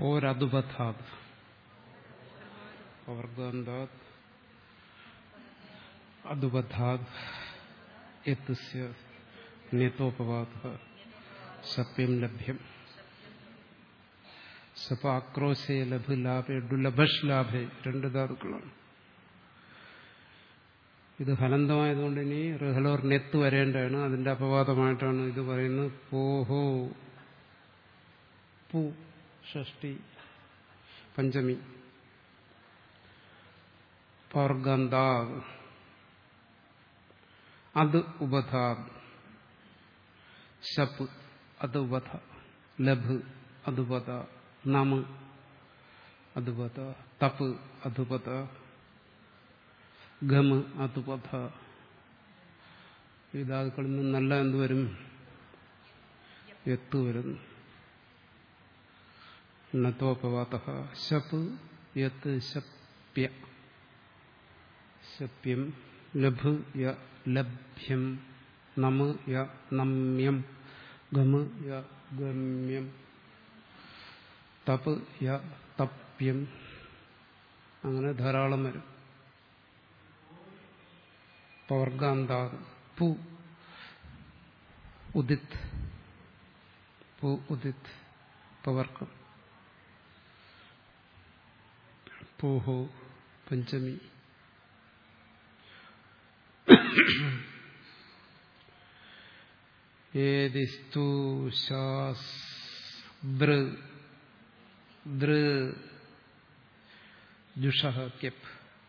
ഓരതുബദ്ധാത് അവർഗാന്താത് അതുബദ്ധാത് എത്തുസ്യ നേത്തോപവാദ സപ്യം ലഭ്യം സപ ആക്രോശേ ലഭ് ലാഭേ ഡുലഭഷ് ലാഭേ രണ്ട് ധാതുക്കളാണ് ഇത് ഹലന്തമായതുകൊണ്ട് ഇനി റിഹലോർ നെത്ത് വരേണ്ടതാണ് അതിന്റെ അപവാദമായിട്ടാണ് ഇത് പറയുന്നത് പോഹോ പു ഷഷ്ടി പഞ്ചമി പവർഗന്ധാവ് അത് ഉപധാവ് ശപ്പ് അത് ഉപധ ലഭ് അതുപത നമ് അതുപത തപ്പ് അതുപത ഗമ് അതുപഥ ഈ ധാതുക്കളിൽ നിന്ന് നല്ല എന്ത് വരും എത്ത് വരുന്നു നത്തോപവാത ശപ്പ് യത്ത് ശപ്യ ശപ്യം ലഭ് യ ലഭ്യം നമ് യ നമ്യം ഗമ് യ ഗമ്യം തപ് യ തപ്യം അങ്ങനെ ധാരാളം വരും പവർഗാന്താത് പു ഉദിത് പു ഉദിത് പവർക്കം പൂഹോ പഞ്ചമി ഏതിസ്തു ശാസ് ബ്ര ദൃ ജുഷ ക്യപ്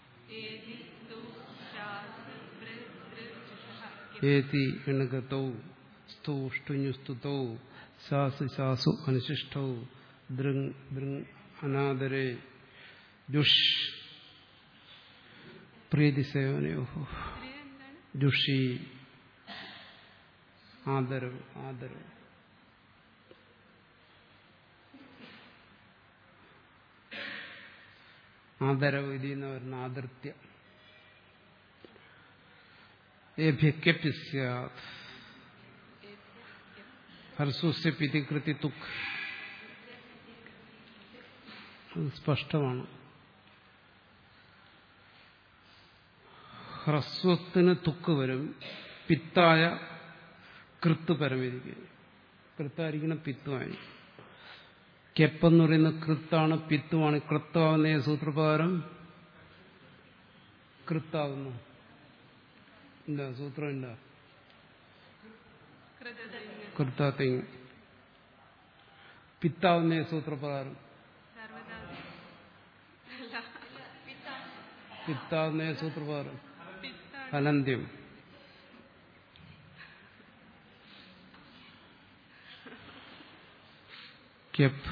ഏതി എണുകത്തൗ സ്തു ഷ്ടുഞ്ഞു സ്തുതൗ ശാസു ശാസു അനുശിഷ്ടൗ ദൃങ് ദൃങ് അനാദരേ ജുഷ് പ്രീതിസേവനയോ ജുഷി ആദരവ് ആദരവ് ആദരവ് ഇതിന്ന് വരുന്ന ആദൃത്യ ഏഭ്യക്യപ്യ സ്യാത് ഹർസൂസ്യ പിതികൃതി തുക് അത് സ്പഷ്ടമാണ് ഹ്രസ്വത്തിന് തുക്ക് വരും പിത്തായ കൃത്ത് പരമിരിക്കും കൃത്തായിരിക്കണം പിത്തുമായി കെപ്പെന്ന് പറയുന്ന കൃത്താണ് പിത്തുമാണ് കൃത്താവുന്ന സൂത്രപ്രകാരം കൃത്താവുന്നു ഇല്ല സൂത്രം ഇല്ല കൃത്താത്തിങ് പിത്താവുന്ന സൂത്രപ്രകാരം പിത്താവുന്ന സൂത്രപ്രകാരം അനന്ത്യം കെപ്പ്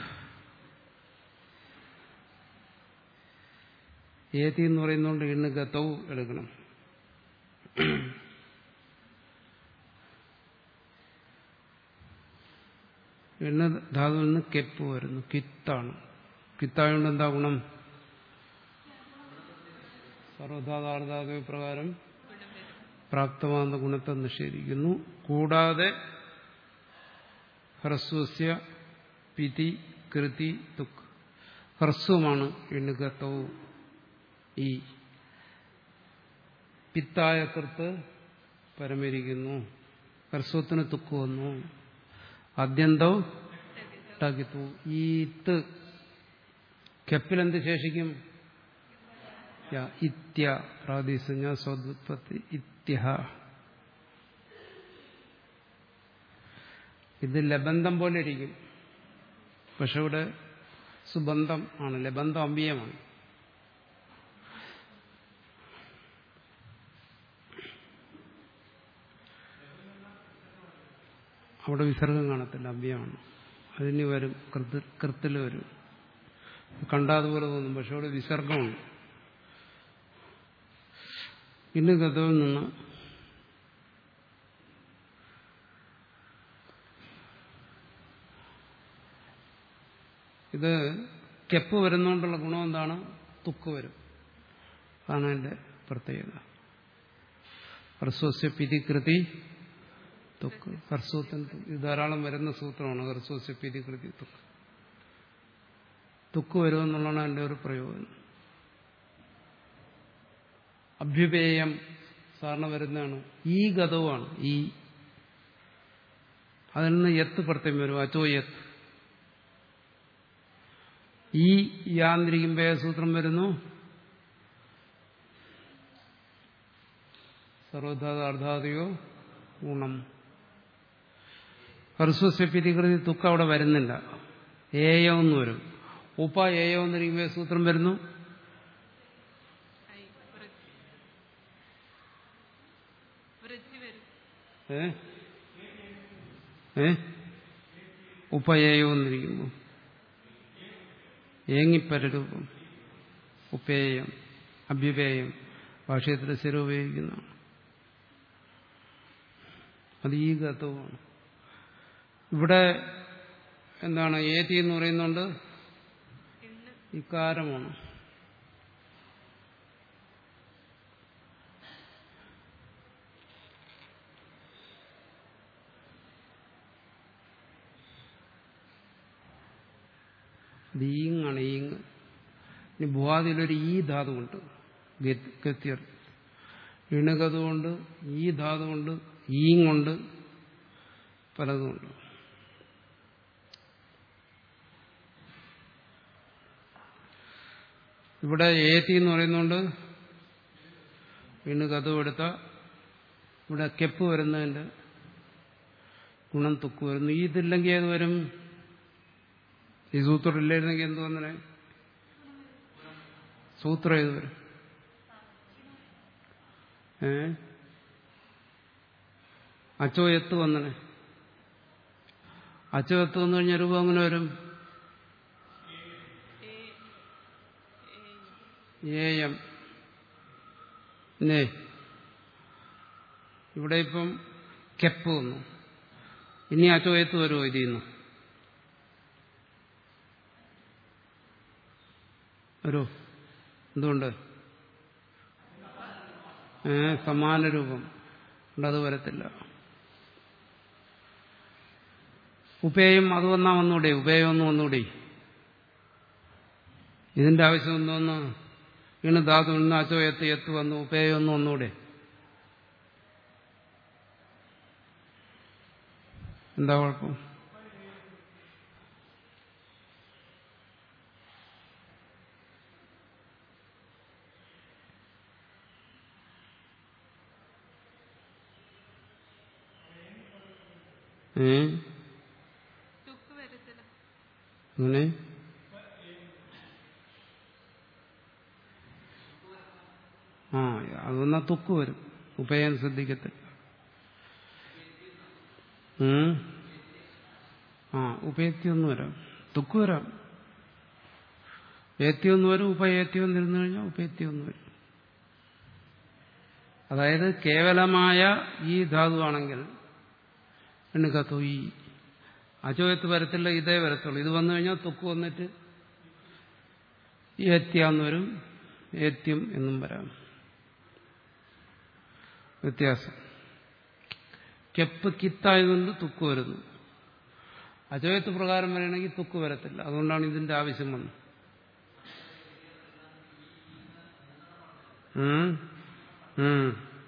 ഏതി എന്ന് പറയുന്നതുകൊണ്ട് എണ്ണ ഗതവും എടുക്കണം എണ്ണ ധാതുവിൽ നിന്ന് കെപ്പ് വരുന്നു കിത്താണ് കിത്തായോണ്ട് എന്താ ഗുണം സർവധാതാർധാതു പ്രകാരം പ്രാപ്തമാകുന്ന ഗുണത്തെ നിഷേധിക്കുന്നു കൂടാതെ ഹ്രസ്വസ്യ പിതി കൃതി തുക് ഹ്രസ്വമാണ് എണ്ണുകത്തവും ഈ പിത്തായ കൃത്ത് പരമരിക്കുന്നു ഹ്രസ്വത്തിന് തുക്ക് വന്നു ആദ്യന്തോ ടകിത്തു ഈ ത് കെപ്പിലെന്ത് ശേഷിക്കും ഇത്യ പ്രാദേശിക സ്വദ്പത്തി ഇത്യ ഇത് ലബന്ധം പോലെ ഇരിക്കും പക്ഷെ ഇവിടെ സുബന്ധം ആണ് ലബന്ധം അമ്പിയമാണ് അവിടെ വിസർഗം കാണത്തില്ല അമ്പിയമാണ് അതിന് വരും കൃത്തിൽ വരും കണ്ടാതുപോലെ തോന്നും പക്ഷെ അവിടെ വിസർഗമുണ്ട് ഇന്ന് ഗതവിൽ നിന്ന് ഇത് കെപ്പ് വരുന്നതുകൊണ്ടുള്ള ഗുണം എന്താണ് തുക്ക് വരും അതാണ് അതിന്റെ പ്രത്യേകത ഹർസ്വസ്യ പിതികൃതി തുക്ക് ഹർസ്വത്തിന് ഇത് ധാരാളം വരുന്ന സൂത്രമാണ് ഹർസ്വസ്യ പിതികൃതി തുക്ക് തുക്ക് വരുമെന്നുള്ളതാണ് എൻ്റെ ഒരു പ്രയോജനം അഭ്യുപേയം സാറിന് വരുന്നതാണ് ഈ ഗതവുമാണ് ഈ അതിൽ നിന്ന് എത്ത് പ്രത്യം വരും അച്ചോ എത്ത് ഈ യാന്ത്രികുമ്പേ സൂത്രം വരുന്നു സർവധാത അർദ്ധാതയോ ഗുണം ഹർസ്വസ്യപ്പിതികൃതി തുക്ക അവിടെ വരുന്നില്ല ഏയോ എന്ന് വരും ഉപ്പ ഏയോ എന്നിരിക്കുമ്പോ സൂത്രം വരുന്നു ഐ വൃത്തി വൃത്തി വരും ഏ ഏ ഉപ്പയേയോ എന്നിരിക്കുന്നു ഏങ്ങിപ്പരരൂപം ഉപേയം അഭ്യുപേയം ഭാഷയത്തിൽ സ്ഥിരം ഉപയോഗിക്കുന്നതാണ് അത് ഈ ഗതവുമാണ് ഇവിടെ എന്താണ് ഏതി എന്ന് പറയുന്നുണ്ട് ഇന്ന് ഇക്കാരമാണ് ഇത് ഈങ്ങാണ് ഈങ് ഇനി ഭുവാദിയിലൊരു ഈ ധാതുവുണ്ട് ഗത്യർ ഇണകതുകൊണ്ട് ഈ ധാതുകൊണ്ട് ഈങ്ങുണ്ട് പലതുമുണ്ട് ഇവിടെ ഏത്തി എന്ന് പറയുന്നുണ്ട് വീണ് കഥ എടുത്ത ഇവിടെ കെപ്പ് വരുന്നതിന്റെ ഗുണം തുക്ക് വരുന്നു ഈ ഇതില്ലെങ്കിൽ ഏത് വരും ഈ സൂത്രം ഇല്ലായിരുന്നെങ്കിൽ എന്ത് വന്നനെ സൂത്രം ഏത് വരും ഏ അച്ചോ എത്ത് വന്നനെ അച്ചോ എത്ത് വന്നു കഴിഞ്ഞാൽ രൂപം അങ്ങനെ വരും എ എ ഏയം നേ ഇവിടെ ഇപ്പം കെപ്പ് വന്നു ഇനി ആ ചോയത്ത് വരുമോ ഇതിൽ നിന്ന് വരുമോ എന്തുകൊണ്ട് ഏ സമാന രൂപം ഉണ്ട് അത് വരത്തില്ല ഉപേയം അത് വന്നാ വന്നൂടെ ഉപേയം ഒന്ന് വന്നൂടെ ഇതിന്റെ ആവശ്യം എന്തോന്ന് വീണ് ധാതു ഇന്ന് അച്ചോ എത്ത് എത്ത് വന്നു ഉപേയം ഒന്ന് വന്നൂടെ എന്താ കുഴപ്പം ഏ തുക്ക് വരത്തില്ല അങ്ങനെ ആ അതൊന്നാ തുക്ക് വരും ഉപയം ശ്രദ്ധിക്കത്തില്ല ഉം. ആ ഉപേത്യൊന്നും വരാം തുക്ക് വരാം ഏത്യൊന്നും വരും ഉപയേത്യം എന്നിരുന്നു കഴിഞ്ഞാൽ ഉപേത്യൊന്നും വരും അതായത് കേവലമായ ഈ ധാതുവാണെങ്കിൽ എണ്ണുകത്തു ഈ അചോയത്ത് വരത്തില്ല ഇതേ വരത്തുള്ളൂ ഇത് വന്നു കഴിഞ്ഞാൽ തുക്ക് വന്നിട്ട് ഏത്യാന്ന് വരും ഏത്യം എന്നും വരാം വ്യത്യാസം കെപ്പ് കിത്തായതുകൊണ്ട് തുക്ക് വരുന്നു അചോയത്ത് പ്രകാരം വരണമെങ്കിൽ തുക്ക് വരത്തില്ല അതുകൊണ്ടാണ് ഇതിന്റെ ആവശ്യം വന്നത് ഉം. ഉം.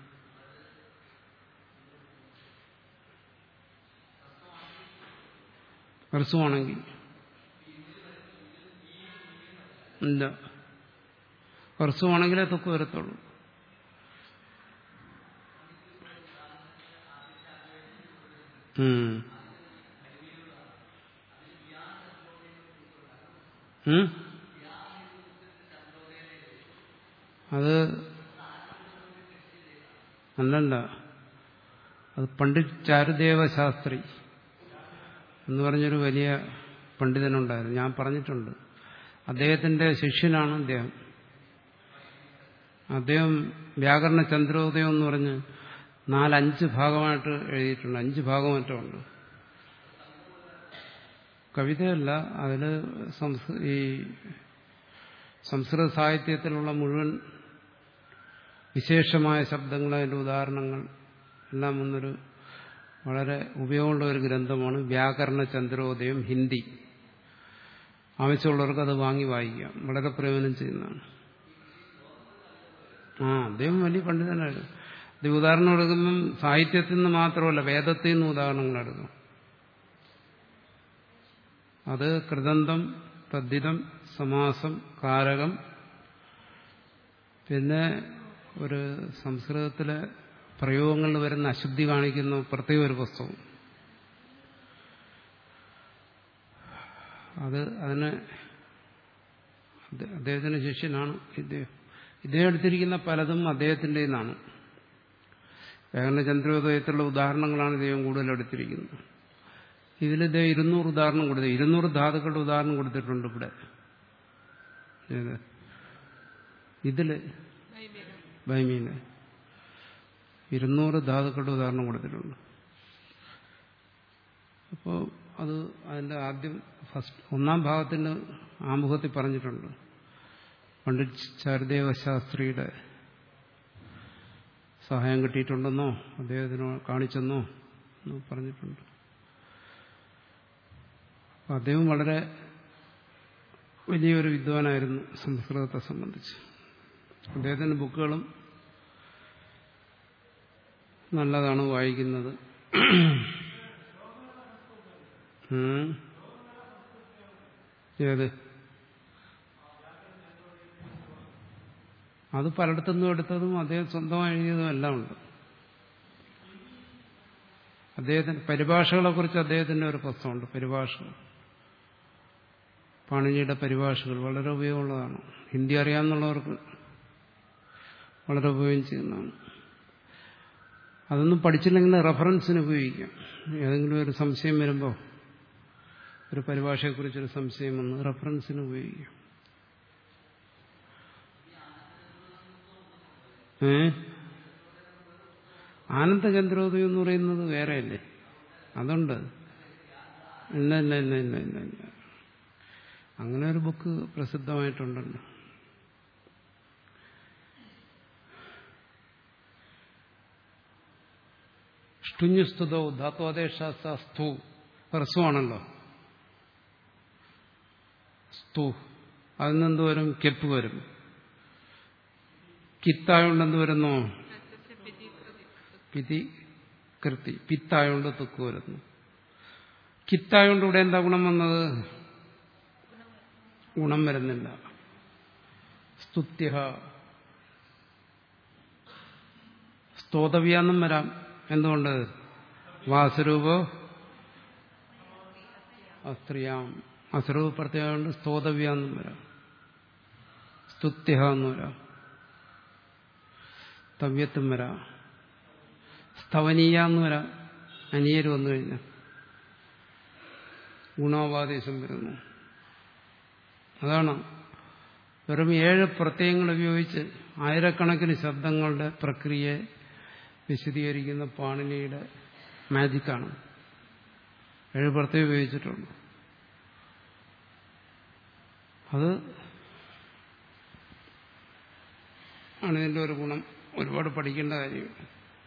ഹ്രസ്വമാണെങ്കിൽ ഇല്ല ഹ്രസ്വമാണെങ്കിലേ തുക്ക് വരത്തുള്ളൂ ഉം. ഉം? അത് അല്ലല്ല അത് പണ്ഡിറ്റ് ചാരുദേവ ശാസ്ത്രി എന്ന് പറഞ്ഞൊരു വലിയ പണ്ഡിതനുണ്ടായിരുന്നു ഞാൻ പറഞ്ഞിട്ടുണ്ട് അദ്ദേഹത്തിന്റെ ശിഷ്യനാണ് അദ്ദേഹം അദ്ദേഹം വ്യാകരണ ചന്ദ്രോദയം എന്ന് പറഞ്ഞ് നാലഞ്ച് ഭാഗമായിട്ട് എഴുതിയിട്ടുണ്ട് അഞ്ച് ഭാഗം മറ്റോ ഉണ്ട് കവിതയല്ല അതിൽ ഈ സംസ്കൃത സാഹിത്യത്തിലുള്ള മുഴുവൻ വിശേഷമായ ശബ്ദങ്ങൾ അതിൻ്റെ ഉദാഹരണങ്ങൾ എല്ലാം വന്നൊരു വളരെ ഉപയോഗമുള്ള ഒരു ഗ്രന്ഥമാണ് വ്യാകരണ ചന്ദ്രോദയം ഹിന്ദി ആവശ്യമുള്ളവർക്ക് അത് വാങ്ങി വായിക്കാം വളരെ പ്രയോജനം ചെയ്യുന്നതാണ് ആ അദ്ദേഹം വലിയ പണ്ഡിതനായിരുന്നു ഇത് ഉദാഹരണം എടുക്കുമ്പം സാഹിത്യത്തിൽ നിന്ന് മാത്രമല്ല വേദത്തിൽ നിന്ന് ഉദാഹരണങ്ങൾ എടുക്കും അത് കൃതന്തം തദ്ധിതം സമാസം കാരകം പിന്നെ ഒരു സംസ്കൃതത്തിലെ പ്രയോഗങ്ങളിൽ വരുന്ന അശുദ്ധി കാണിക്കുന്ന പ്രത്യേക ഒരു പുസ്തകം അത് അതിന് അദ്ദേഹത്തിന്റെ ശിഷ്യനാണ് ഇദ്ദേഹം ഇദ്ദേഹം എടുത്തിരിക്കുന്ന പലതും അദ്ദേഹത്തിൻ്റെ നിന്നാണ് വ്യാകരണ ചന്ദ്രോദയത്തിലുള്ള ഉദാഹരണങ്ങളാണ് ഇദ്ദേഹം കൂടുതൽ എടുത്തിരിക്കുന്നത് ഇതിൽ ഇദ്ദേഹം ഇരുന്നൂറ് ഉദാഹരണം കൊടുത്തു ഇരുന്നൂറ് ധാതുക്കളുടെ ഉദാഹരണം കൊടുത്തിട്ടുണ്ട് ഇവിടെ ഏത് ഇതില് ബൈബിള് ബൈമീന് ഇരുന്നൂറ് ധാതുക്കളുടെ ഉദാഹരണം കൊടുത്തിട്ടുണ്ട് അപ്പോൾ അത് അതിൻ്റെ ആദ്യം ഫസ്റ്റ് ഒന്നാം ഭാഗത്തിന് ആമുഖത്തിൽ പറഞ്ഞിട്ടുണ്ട് പണ്ഡിറ്റ് ചാരുദേവ ശാസ്ത്രിയുടെ സഹായം കിട്ടിയിട്ടുണ്ടെന്നോ അദ്ദേഹത്തിന് കാണിച്ചെന്നോ എന്ന് പറഞ്ഞിട്ടുണ്ട് അപ്പം അദ്ദേഹം വളരെ വലിയൊരു വിദ്വാനായിരുന്നു സംസ്കൃതത്തെ സംബന്ധിച്ച് അദ്ദേഹത്തിൻ്റെ ബുക്കുകളും നല്ലതാണ് വായിക്കുന്നത് ഉം. ഏത് അത് പലയിടത്തുനിന്നും എടുത്തതും അദ്ദേഹം സ്വന്തമായി എഴുതിയതും എല്ലാം ഉണ്ട് അദ്ദേഹത്തിന് പരിഭാഷകളെ കുറിച്ച് അദ്ദേഹത്തിന്റെ ഒരു പുസ്തകമുണ്ട് പരിഭാഷകൾ പാണിനിയുടെ പരിഭാഷകൾ വളരെ ഉപയോഗമുള്ളതാണ് ഹിന്ദി അറിയാമെന്നുള്ളവർക്ക് വളരെ ഉപയോഗം ചെയ്യുന്നതാണ് അതൊന്നും പഠിച്ചില്ലെങ്കിൽ റെഫറൻസിന് ഉപയോഗിക്കാം ഏതെങ്കിലും ഒരു സംശയം വരുമ്പോൾ ഒരു പരിഭാഷയെക്കുറിച്ചൊരു സംശയം വന്ന് റെഫറൻസിന് ഉപയോഗിക്കാം ഏ ആനന്ദചന്ദ്രോദയം എന്ന് പറയുന്നത് വേറെയല്ലേ അതുണ്ട് ഇല്ല ഇല്ല ഇല്ല ഇല്ല ഇല്ല ഇല്ല അങ്ങനെ ഒരു ബുക്ക് പ്രസിദ്ധമായിട്ടുണ്ടല്ലോ ഷ്ടുഞ്ഞുസ്തുതോ ധാത്വാദേശാസ്തു ഹ്രസ്വമാണല്ലോ സ്തു അതിൽ നിന്ന് വരും കെപ്പ് വരും കിത്തായോണ്ട് എന്ത് വരുന്നു അച്ഛന്റെ പിതി കൃതി പിതി കൃതി പിത്തായോണ്ട് തുക്ക് വരുന്നു കിത്തായോണ്ട് ഇവിടെ എന്താ ഗുണം വന്നത് ഗുണം വരുന്നില്ല സ്തുത്യ സ്തോതവ്യാന്നും വരാം എന്തുകൊണ്ട് വാസരൂപോ അസ്ത്രീയാം അസ്രൂപ പ്രത്യേകം സ്തോതവ്യാന്നും വരാം സ്തുത്യ എന്ന് വരാം തവ്യത്തും വരാം സ്തവനീയ എന്ന് വരാം അനിയര് വന്നു കഴിഞ്ഞാൽ ഗുണോപാദേശം വരുന്നു അതാണ് വെറും ഏഴ് പ്രത്യയങ്ങൾ ഉപയോഗിച്ച് ആയിരക്കണക്കിന് ശബ്ദങ്ങളുടെ പ്രക്രിയയെ വിശദീകരിക്കുന്ന പാണിനിയുടെ മാജിക്കാണ് ഏഴ് പ്രത്യയം ഉപയോഗിച്ചിട്ടുണ്ട് അത് ആണ് ഇതിൻ്റെ ഒരു ഗുണം ഒരുപാട് പഠിക്കേണ്ട കാര്യമാണ്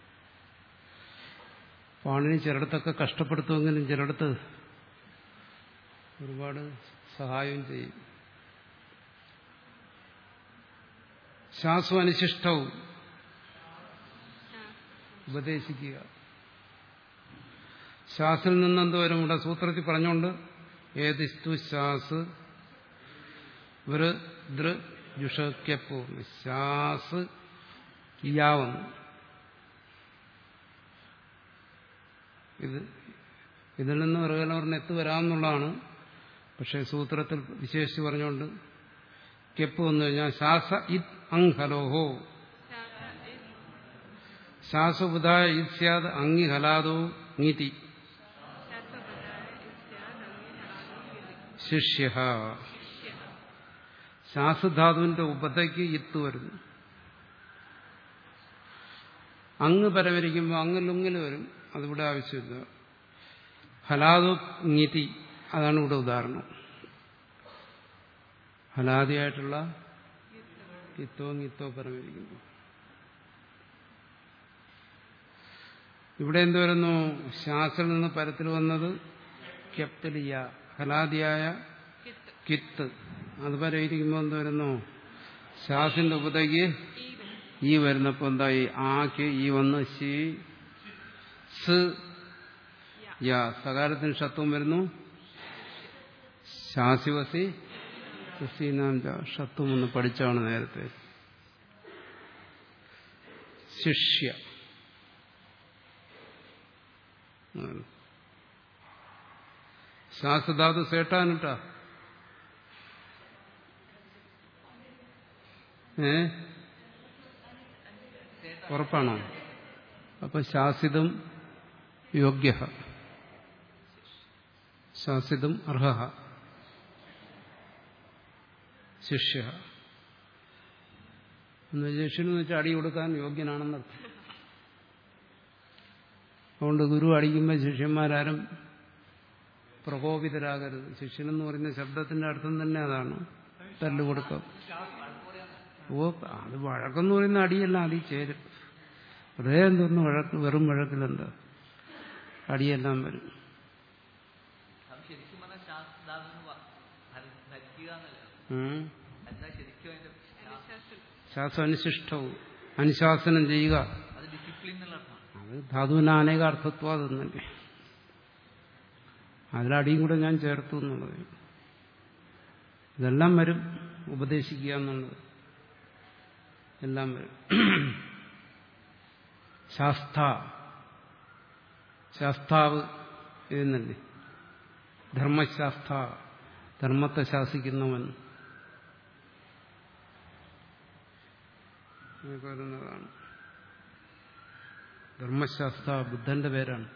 പാണിനി ചിലയിടത്തൊക്കെ കഷ്ടപ്പെടുത്തുമെങ്കിലും ചിലയിടത്ത് ഒരുപാട് സഹായം ചെയ്യും ശ്വാസം അനിശിഷ്ടവും ഉപദേശിക്കുക ശ്വാസിൽ നിന്നെന്ത് വരും ഇവിടെ സൂത്രത്തിൽ പറഞ്ഞുകൊണ്ട് ഏതിസ്തു ശ്വാസ് വൃ ദൃ ജുഷക്യപ്പോ ശ്വാസ് ഇയാവെന്ന് ഇത് ഇതിൽ നിന്ന് മൃഗലവറിന് എത്തു വരാമെന്നുള്ളതാണ് പക്ഷേ സൂത്രത്തിൽ വിശേഷിച്ച് പറഞ്ഞുകൊണ്ട് കെപ്പ് വന്നു കഴിഞ്ഞാൽ ശ്വാസ ഇത് അങ്ഹലോഹോ ശ്വാസബുധായ ഇത് സ്യാത് അങ്ങി ഹലാദോ നീതി ശിഷ്യ ശ്വാസധാതുവിന്റെ ഉപതയ്ക്ക് ഇത്ത് വരുന്നു അങ്ങ് പരമരിക്കുമ്പോൾ അങ്ങ് ലുങ്ങിൽ വരും അതിവിടെ ആവശ്യമില്ല ഹലാദോ നീതി അതാണ് ഇവിടെ ഉദാഹരണം ഹലാദിയായിട്ടുള്ള ഇത്തോ ഇത്തോ പരമരിക്കുന്നു ഇവിടെ എന്ത് വരുന്നു ശ്വാസിൽ നിന്ന് പരത്തിൽ വന്നത് കെപ്തലിയ ഹലാദിയായ കിത്ത് അതുവരെ ഇരിക്കുമ്പോൾ എന്ത് വരുന്നു ശാസിന്റെ ഉപതയ്ക്ക് ഈ വരും ഈ വരുന്നപ്പോ എന്തായി ആക്ക് ഈ വന്ന് ശി സ് യാ സകാരത്തിന് ഷത്വം വരുന്നു ശാസിവസി സീനാം ഷത്വം ഒന്ന് പഠിച്ചാണ് നേരത്തെ ശിഷ്യ ഉം. ശാസ്ത്രധാതു സേട്ടാനുട്ടാ ഏ ഉറപ്പാണോ അപ്പൊ ശാസിതം യോഗ്യ ശാസിതം അർഹ ശിഷ്യ എന്ന് ശിഷ്യനെന്ന് വെച്ചാൽ അടി കൊടുക്കാൻ യോഗ്യനാണെന്നർത്ഥം അതുകൊണ്ട് ഗുരു അടിക്കുമ്പോൾ ശിഷ്യന്മാരാരും പ്രകോപിതരാകരുത് ശിഷ്യനെന്ന് പറയുന്ന ശബ്ദത്തിന്റെ അർത്ഥം തന്നെ അതാണ് തല്ലുകൊടുക്കം ഓ അത് വഴക്കെന്ന് പറയുന്ന അടിയല്ല അടി ചേരും വെറുതെ എന്തോന്ന് വഴക്ക് വെറും വഴക്കിലെന്താ അടിയെല്ലാം വരും അത് ശരിക്കും പറഞ്ഞാൽ ശാസ്ത്രാന്ന് ധരിക്കുക എന്നല്ല ഉം. എന്താ ശരിക്കും അതിന്റെ ശാ- അനുശാസനം ശാസ്ത്രം അനുശിഷ്ടവും അനുശാസനം ചെയ്യുക അത് ഡിസിപ്ലിൻ എന്നുള്ള അർത്ഥം അത് ധാതുവിന് അനേക അർത്ഥത്വം അതൊന്നല്ലേ അതിലടിയും കൂടെ ഞാൻ ചേർത്തു എന്നുള്ളത് ഇതെല്ലാം വരും ഉപദേശിക്കുക എന്നുള്ളത് എല്ലാം വരും ശാസ്ത ശാസ്താവ് ഇതെന്നല്ലേ ധർമ്മശാസ്ത ധർമ്മത്തെ ശാസിക്കുന്നവൻ ഇതൊക്കെ വരുന്നതാണ് ധർമ്മശാസ്ത്ര ബുദ്ധന്റെ പേരാണ്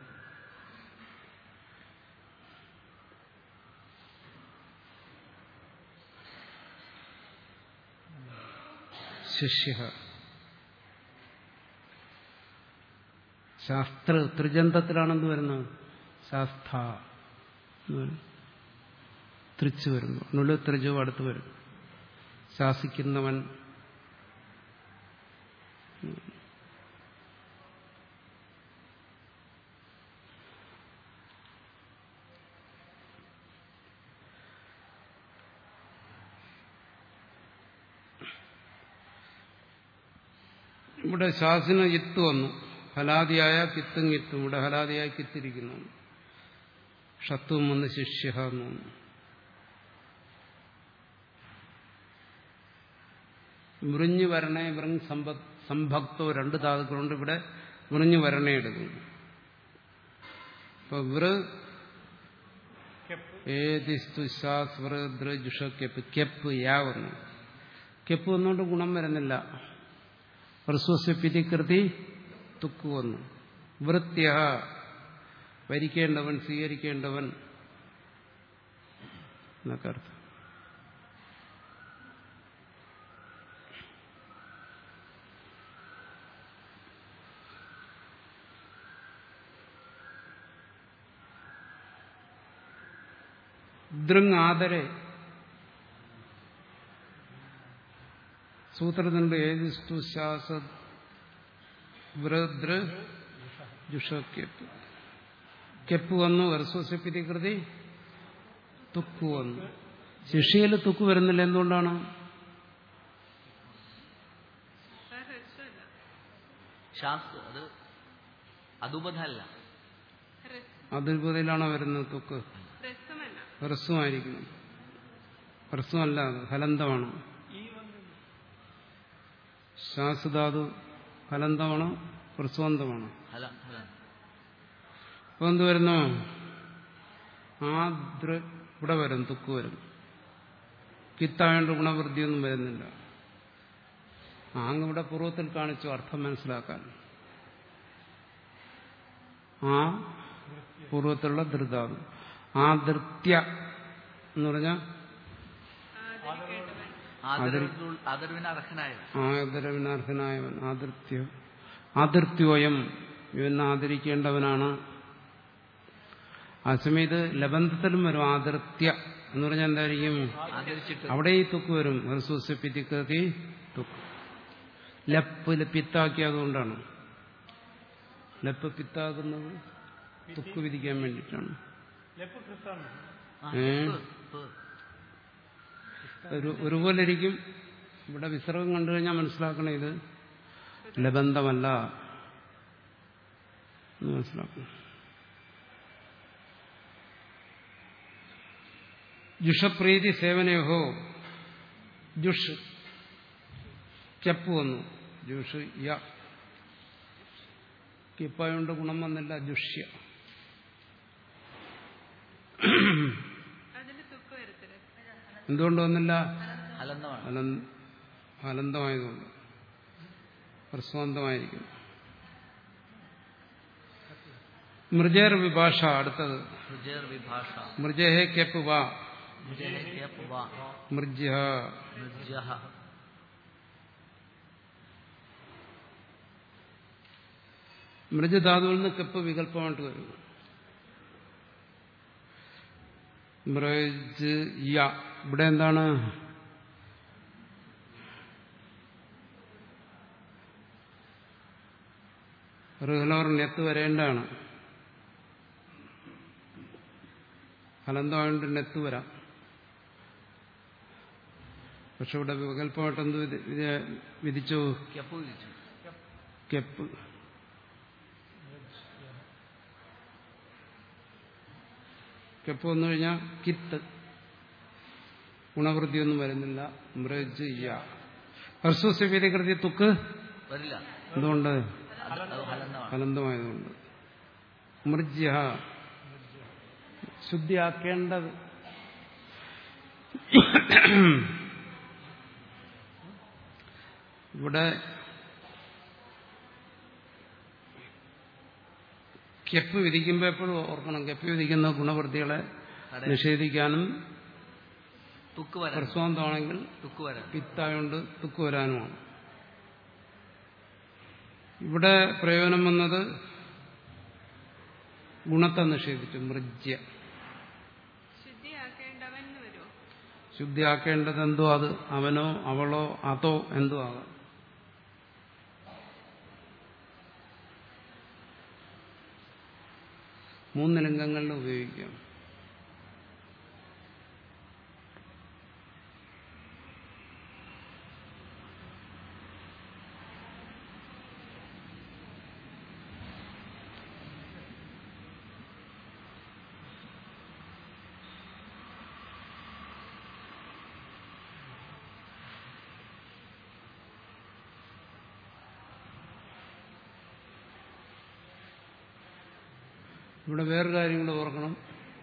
ശിഷ്യ ശാസ്ത്ര ത്രിജന്തത്തിലാണെന്ന് വരുന്നത് ശാസ്ത്ര എന്ന് വരും. ത്രിച്ച് വരുന്നു നുള്ളു ത്രിജു അടുത്ത് വരും ശാസിക്കുന്നവൻ ഇവിടെ ശാസിന് ഇത്ത് വന്നു ഹലാദിയായ കിത്തും കിത്തും ഇവിടെ ഹലാദിയായ കിത്തിരിക്കുന്നു ഷത്വം വന്ന് ശിഷ്യ എന്ന് വന്നു മുറിഞ്ഞു വരണേ വൃങ് സമ്പ- സംഭക്തോ രണ്ട് ധാതുക്കളുണ്ട് ഇവിടെ മുറിഞ്ഞു വരണേ എടുക്കുന്നു ഇപ്പൊ വൃ ഏതിസ്തു ശാസ് വൃ ദൃ ജുഷ കെപ്പ് കെപ്പ് യാ വന്നു കെപ്പ് വന്നുകൊണ്ട് ഗുണം വരുന്നില്ല ഹ്രസ്വസ്യപ്പിതികൃതി തുക്ക് വന്നു വൃത്യ വരിക്കേണ്ടവൻ സ്വീകരിക്കേണ്ടവൻ എന്നൊക്കെ അർത്ഥം ദൃങ് ആദരെ സൂത്രത്തിനുണ്ട് ഏതിസ്തു ശാസ വൃദ്ര ജുഷക്കെപ്പ് കെപ്പ് വന്നു വരസ്വസ്യപ്പിതികൃതി തുക്ക് വന്നു ശിഷ്യയിൽ തുക്ക് വരുന്നില്ല എന്തുകൊണ്ടാണ് സാർ രസമല്ല ശാസ്ത്ര അത് അതുപഥല്ല രസം അതിർപതിലാണോ വരുന്നത് തുക്ക് രസമല്ല ഹ്രസ്വമായിരിക്കണം ഹ്രസ്വമല്ല അത് ഹലന്തമാണ് ശാസ്താതു ഹലന്തമാണോ ഹ്രസ്വന്തമാണോ ഹല ഹല അപ്പൊ എന്ത് വരുന്നു ആ ദൃ ഇവിടെ വരും തുക്ക് വരും കിത്തായോണ്ട് ഗുണവൃദ്ധിയൊന്നും വരുന്നില്ല ആ അങ്ങ് ഇവിടെ പൂർവ്വത്തിൽ കാണിച്ചു അർത്ഥം മനസ്സിലാക്കാൻ ആ പൂർവ്വത്തിലുള്ള ധൃതാവ് ആ ധൃത്യ എന്ന് പറഞ്ഞാൽ ആദരിക്കേണ്ടവൻ ആദരവിനുള്ള ആദരവിന് അർഹനായവൻ ആദരവിനാർഹനായവൻ ആദൃത്യ ആദൃത്യോയം ഇവൻ ആദരിക്കേണ്ടവനാണ് ആ സമയത്ത് ലബന്ധത്തിലും വരും ആദൃത്യ എന്ന് പറഞ്ഞാൽ എന്തായിരിക്കും ആദരിച്ചിട്ട് അവിടെ ഈ തുക്ക് വരും ഹ്രസ്വസ്യപ്പിത്തിക്കത്തി തുക്ക് ലപ്പ് പിത്താക്കിയതുകൊണ്ടാണ് ലപ്പ് പിത്താകുന്നത് തുക്ക് വിധിക്കാൻ വേണ്ടിയിട്ടാണ് ആ, ഏ? പ്, പ്. ഒരു ഒരുപോലെ ഇരിക്കും ഇവിടെ വിസർഗം കണ്ടു കഴിഞ്ഞാൽ മനസ്സിലാക്കണം ഇത് ലബന്ധമല്ല എന്ന് മനസ്സിലാക്കണം ജുഷപ്രീതി സേവനയോഹോ ജുഷ് ചെപ്പ് വന്നു ജുഷ് യ കിപ്പായോണ്ട് ഗുണം വന്നില്ല ജുഷ്യ അതിന് തുക്ക് വരത്തില്ല എന്തുകൊണ്ട് വന്നില്ല അലന്തമാണ് അനന്ത അനന്തമായതുകൊണ്ട് പ്രസ്വാന്തമായിരിക്കും മൃജേർ വിഭാഷ അടുത്തത് ഋജേർ വിഭാഷ മൃജേഹേ കെപ്പ് വാ ഋജേഹ ക്യപ് വാ മൃജ്യ മൃജഹ മൃജ ധാതുവിൽ നിന്ന് കെപ്പ് വികല്പമായിട്ട് വരും മൃജ് യ ഇവിടെ എന്താണ് ഋഹലോർ നെത്ത് വരേണ്ടതാണ് അനന്തമായിട്ട് നെത്ത് വരാം പക്ഷെ ഇവിടെ വികല്പമായിട്ട് എന്ത് വിധി- വിധി- വിധിച്ചു ക്യപ് വിളിച്ചു കെപ്പ് കെപ്പ് വന്നു കഴിഞ്ഞാൽ കിത്ത് ഗുണവൃത്തിയൊന്നും വരുന്നില്ല മൃജ് യ ഹർസ്വസ്യവീതികൃതി തുക്ക് വരില്ല എന്തുകൊണ്ട് അത് അത് ഹലന്തമാണ് അനന്തമായതുകൊണ്ട് മൃജ്യ ശുദ്ധിയാക്കേണ്ടത് ഇവിടെ കെപ്പ് വിധിക്കുമ്പോൾ എപ്പോഴും ഓർക്കണം കെപ്പ് വിധിക്കുന്ന ഗുണവൃത്തികളെ അതെ. നിഷേധിക്കാനും തുക്ക് വരാൻ പ്രസ്വാന്തമാണെങ്കിൽ തുക്ക് വരാൻ പിത്തായോണ്ട് തുക്ക് വരാനുമാണ് ഇവിടെ പ്രയോജനം വന്നത് ഗുണത്തെ നിഷേധിച്ചു മൃജ്യ ശുദ്ധിയാക്കേണ്ടവൻ എന്ന് വരുമോ ശുദ്ധിയാക്കേണ്ടത് എന്തോ അത് അവനോ അവളോ അതോ എന്തോ ആകാം മൂന്ന് ലിംഗങ്ങളിൽ ഉപയോഗിക്കാം ഇവിടെ വേറൊരു കാര്യം കൂടെ ഓർക്കണം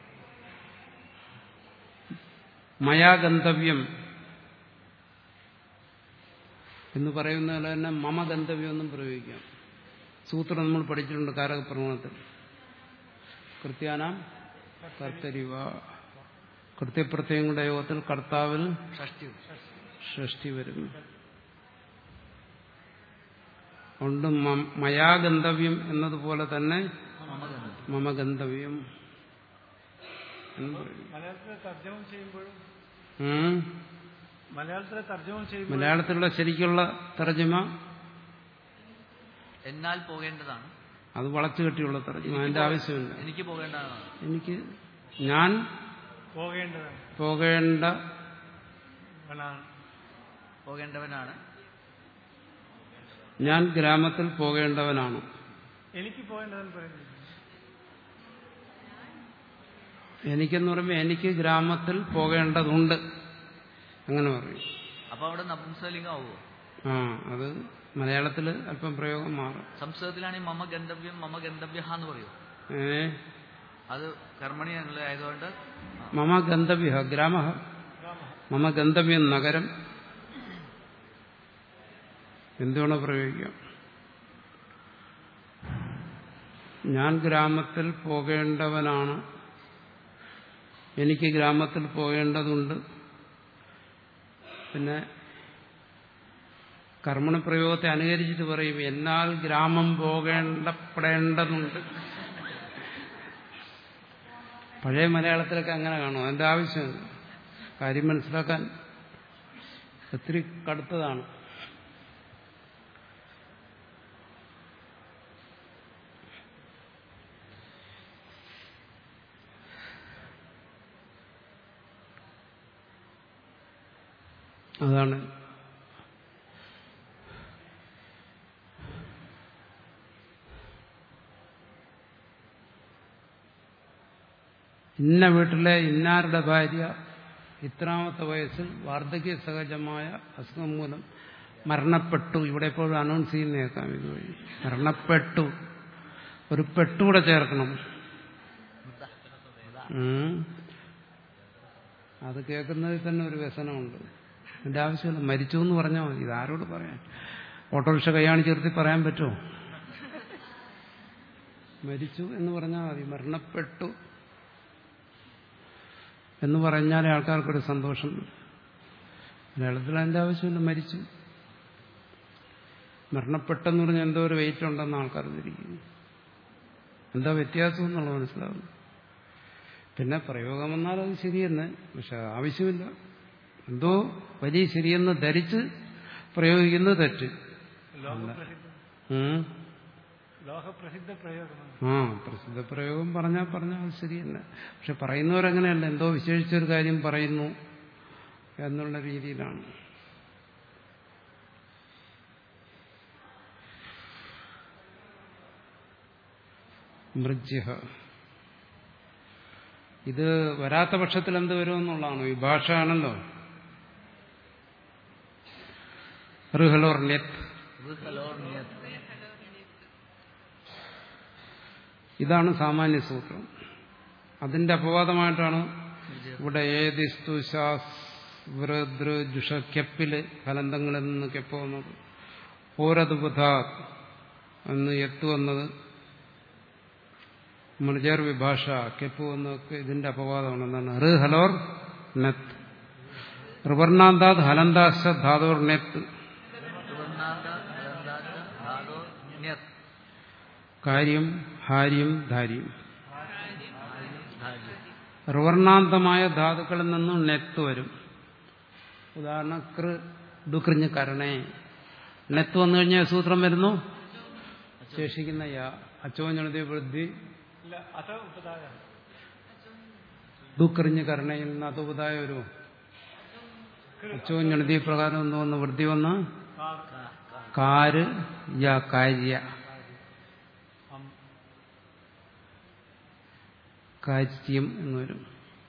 മയാ ഗന്തവ്യം എന്ന് പറയുന്ന പോലെ തന്നെ മമ ഗന്തവ്യം എന്നും പ്രയോഗിക്കാം സൂത്രം നമ്മൾ പഠിച്ചിട്ടുണ്ട് കാരകപ്രമാണത്തിൽ കൃത്യാനാം കർത്തരിവ കൃത്യപ്രത്യയങ്ങളുടെ യോഗത്തിൽ കർത്താവിൽ ഷഷ്ടി ഷഷ്ടി വരും അതുകൊണ്ട് മ- മയാ ഗന്തവ്യം എന്നതുപോലെ തന്നെ മമഗന്ധം മമ ഗന്തവ്യം എന്ന് പറയും. മലയാളത്തിൽ തർജ്ജമ ചെയ്യുമ്പോഴും ഉം. മലയാളത്തിലെ തർജ്ജമ ചെയ്യുമ്പോൾ മലയാളത്തിലുള്ള ശരിക്കുള്ള തർജ്ജമ എന്നാൽ പോകേണ്ടതാണ് അത് വളച്ചു കെട്ടിയുള്ള തർജ്ജമ അതിന്റെ ആവശ്യമില്ല എനിക്ക് പോകേണ്ടതാണ് എനിക്ക് ഞാൻ പോകേണ്ടതാണ് പോകേണ്ട അവനാണ്. പോകേണ്ടവനാണ് ഞാൻ ഗ്രാമത്തിൽ പോകേണ്ടവനാണ് എനിക്ക് പോകേണ്ടതെന്ന് പറയുന്നത് എനിക്കെന്ന് പറയുമ്പോൾ എനിക്ക് ഗ്രാമത്തിൽ പോകേണ്ടതുണ്ട് അങ്ങനെ പറയും അപ്പൊ അവിടെ നപുംസലിംഗം ആവുമോ ആ അത് മലയാളത്തിൽ അല്പം പ്രയോഗം മാറും സംസ്കൃതത്തിലാണെങ്കിൽ മമ ഗന്തവ്യം മമ ഗന്തവ്യ എന്ന് പറയൂ ഏ അത് കർമ്മണി എന്നുള്ള ആയതുകൊണ്ട് മമ ഗന്തവ്യ ഗ്രാമ മമ ഗന്തവ്യം നഗരം എന്തുവേണോ പ്രയോഗിക്കാം ഞാൻ ഗ്രാമത്തിൽ പോകേണ്ടവനാണ് എനിക്ക് ഗ്രാമത്തിൽ പോകേണ്ടതുണ്ട് പിന്നെ കർമ്മണപ്രയോഗത്തെ അനുകരിച്ചിട്ട് പറയും എന്നാൽ ഗ്രാമം പോകേണ്ടപ്പെടേണ്ടതുണ്ട് പഴയ മലയാളത്തിലൊക്കെ അങ്ങനെ കാണും അതിന്റെ ആവശ്യമില്ല കാര്യം മനസ്സിലാക്കാൻ ഒത്തിരി കടുത്തതാണ് അതാണ് ഇന്ന വീട്ടിലെ ഇന്നാരുടെ ഭാര്യ ഇത്രാമത്തെ വയസ്സിൽ വാർദ്ധക്യ സഹജമായ അസുഖം മൂലം മരണപ്പെട്ടു ഇവിടെ എപ്പോഴും അനൗൺസ് ചെയ്യുന്നേക്കാം ഇതുവഴി മരണപ്പെട്ടു ഒരു പെട്ടുകൂടെ ചേർക്കണം ഉം. അത് കേൾക്കുന്നതിൽ തന്നെ ഒരു വ്യസനമുണ്ട് അതിന്റെ ആവശ്യമില്ല മരിച്ചു എന്ന് പറഞ്ഞാൽ മതി ഇത് ആരോട് പറയാൻ ഓട്ടോറിക്ഷ കൈയാണി ചേർത്തി പറയാൻ പറ്റുമോ മരിച്ചു എന്ന് പറഞ്ഞാൽ മതി മരണപ്പെട്ടു എന്ന് പറഞ്ഞാലേ ആൾക്കാർക്കൊരു സന്തോഷം മലയാളത്തിൽ അതിന്റെ ആവശ്യമില്ല മരിച്ചു മരണപ്പെട്ടെന്ന് പറഞ്ഞാൽ എന്തോ ഒരു വെയിറ്റ് ഉണ്ടെന്ന് ആൾക്കാർ ധരിക്കുന്നു എന്താ വ്യത്യാസം എന്നുള്ളത് മനസ്സിലാവുന്നു പിന്നെ പ്രയോഗം വന്നാൽ അത് ശരിയെന്ന് പക്ഷെ ആവശ്യമില്ല എന്തോ വലിയ ശരിയെന്ന് ധരിച്ച് പ്രയോഗിക്കുന്നത് തെറ്റ് ലോകപ്രസിദ്ധ ഉം. ലോകപ്രസിദ്ധ പ്രയോഗമാണ് ആ പ്രസിദ്ധ പ്രയോഗം പറഞ്ഞാൽ പറഞ്ഞാൽ അത് ശരിയല്ല പക്ഷെ പറയുന്നവരങ്ങനെയല്ല എന്തോ വിശേഷിച്ചൊരു കാര്യം പറയുന്നു എന്നുള്ള രീതിയിലാണ് മൃജ്യ ഇത് വരാത്ത പക്ഷത്തിൽ എന്ത് വരുമെന്നുള്ളതാണ് ഈ ഭാഷ ആണല്ലോ ഋഹലോർ നെത്ത് ഋഹലോർണ്യത്. ഇതാണ് സാമാന്യ സൂത്രം അതിന്റെ അപവാദമായിട്ടാണ് ഇവിടെ ഏതിസ്തു ശാസ് വൃദൃ ജുഷ കെപ്പില് ഫലന്തങ്ങളിൽ നിന്ന് കെപ്പ് വന്നത് പോരതുബുധ എന്ന് എത്തു വന്നത് മൃജർ വിഭാഷ കെപ്പ് വന്നതൊക്കെ ഇതിന്റെ അപവാദമാണ് എന്താണ് ഋ ഹലോർ നെത്ത് ഋവർണാന്താത് ഹലന്താശ ധാതോർ നെത്ത് ഋവർണ്ണാന്താത് ഹലന്താത് ധാതോർ ണ്യത്. കാര്യം ഹാര്യം ധാര്യം ധാര്യം. ഋവർണാന്തമായ ധാതുക്കളിൽ നിന്നും നെത്ത് വരും ഉദാഹരണം കൃ ദുഃഖിഞ്ഞ് കരണേ നെത്ത് വന്നു കഴിഞ്ഞാൽ സൂത്രം വരുന്നു ശേഷിക്കുന്ന യാ അച്ചോഞ്ഞെഴുതിയ വൃദ്ധി ഇല്ല അത ഉപതായ ദുഃഖറിഞ്ഞ് കരണയിൽ നിന്ന് അതുപതായ ഒരു അച്ചോഞ്ഞെഴുതിയ പ്രകാരം ഒന്ന് വന്ന് വൃദ്ധി വന്ന് കാർ കാര് യ കാര്യ അം കാര്യം എന്ന് വരും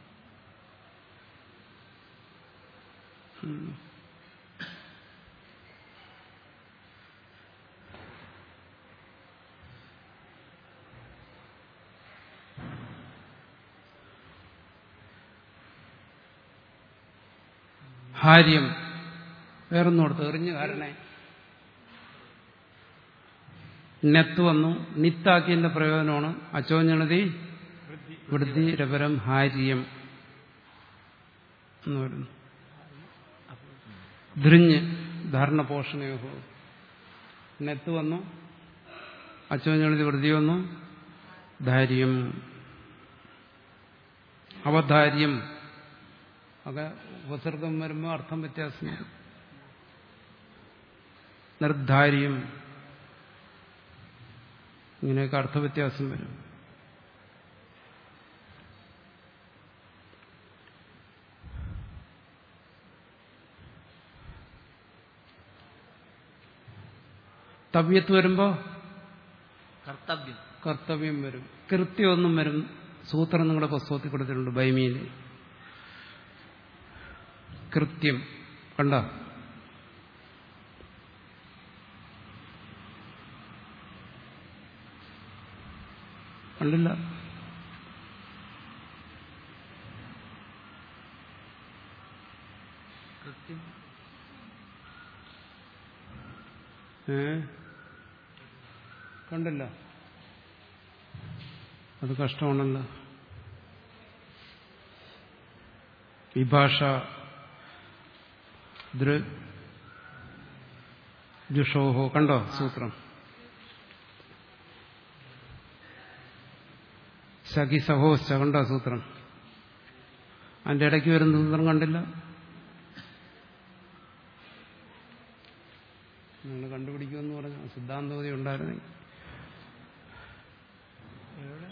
ഉം. ഹാര്യം വേറൊന്നോടത്ത് എറിഞ്ഞു കാരണേ നെത്ത് വന്നു നിത്താക്കിയതിന്റെ പ്രയോജനമാണ് അച്ചോഞ്ഞണതി വൃദ്ധി വൃദ്ധി രപരം ഹാര്യം എന്ന് പറയുന്നു ധൃഞ്ഞ് ധാരണ പോഷണയോഹോ നെത്ത് വന്നു അച്ചോഞ്ഞെഴുതി വൃദ്ധി വന്നു ധാര്യം അവധാര്യം ഒക്കെ ഉപസർഗം വരുമ്പോൾ അർത്ഥം വ്യത്യാസം വരും നിർദ്ധാര്യം ഇങ്ങനെയൊക്കെ അർത്ഥവ്യത്യാസം വരും തവ്യത്ത് വരുമ്പോ കർത്തവ്യം കർത്തവ്യം വരും കൃത്യമൊന്നും വരും സൂത്രം നിങ്ങളുടെ പുസ്തകത്തിൽ കൊടുത്തിട്ടുണ്ട് ബൈമിയിൽ കൃത്യം കണ്ട കണ്ടില്ല കൃത്യം ഏ കണ്ടില്ല അത് കഷ്ടമാണല്ലോ വിഭാഷ ദൃ ജുഷോഹോ കണ്ടോ സൂത്രം സഖി സഹോശ്ച കണ്ടോ സൂത്രം അതിന്റെ ഇടയ്ക്ക് വരുന്ന സൂത്രം കണ്ടില്ല നിങ്ങൾ കണ്ടുപിടിക്കുമെന്ന് പറഞ്ഞു സിദ്ധാന്തോതി ഉണ്ടായിരുന്നെങ്കിൽ എവിടെ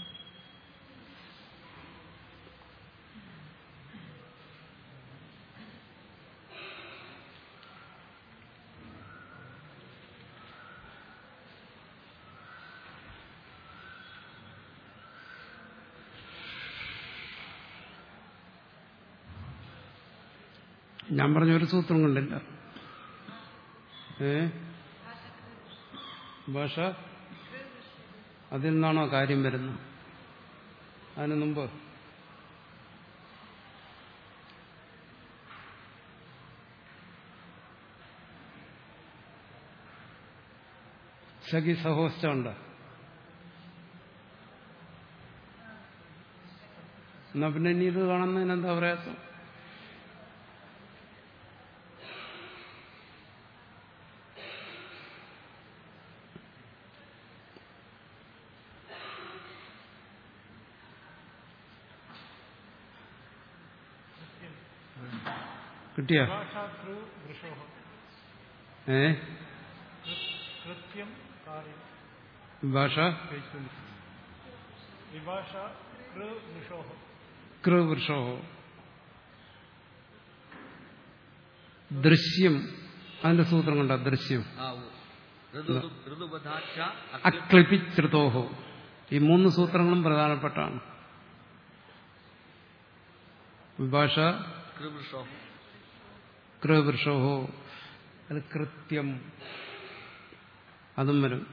ഞാൻ പറഞ്ഞ ഒരു സൂത്രം കണ്ടില്ല ഏ ഭാഷ അതിൽ നിന്നാണോ കാര്യം വരുന്നത് അതിനു മുമ്പ് സഖി സഹോസ്റ്റ ഉണ്ട് എന്നാ പിന്നെ ഇനി ഇത് കാണുന്നതിന് എന്താ പ്രയാസം കിട്ടിയ ഭാഷാതൃ വൃഷോ ഏ കൃത്യം കാര്യം ഭാഷ വിഭാഷ കൃ വൃഷോ കൃവൃഷോ ദൃശ്യം അതിന്റെ സൂത്രം കണ്ട ദൃശ്യം ആ ഓ ഋതു ഋതുപഥാച്ച അക്ലിപിച്ചൃതോഹോ ഈ മൂന്ന് സൂത്രങ്ങളും പ്രധാനപ്പെട്ടാണ് വിഭാഷ കൃവൃഷോ കൃവൃഷോഹോ അത് കൃത്യം അതും വരും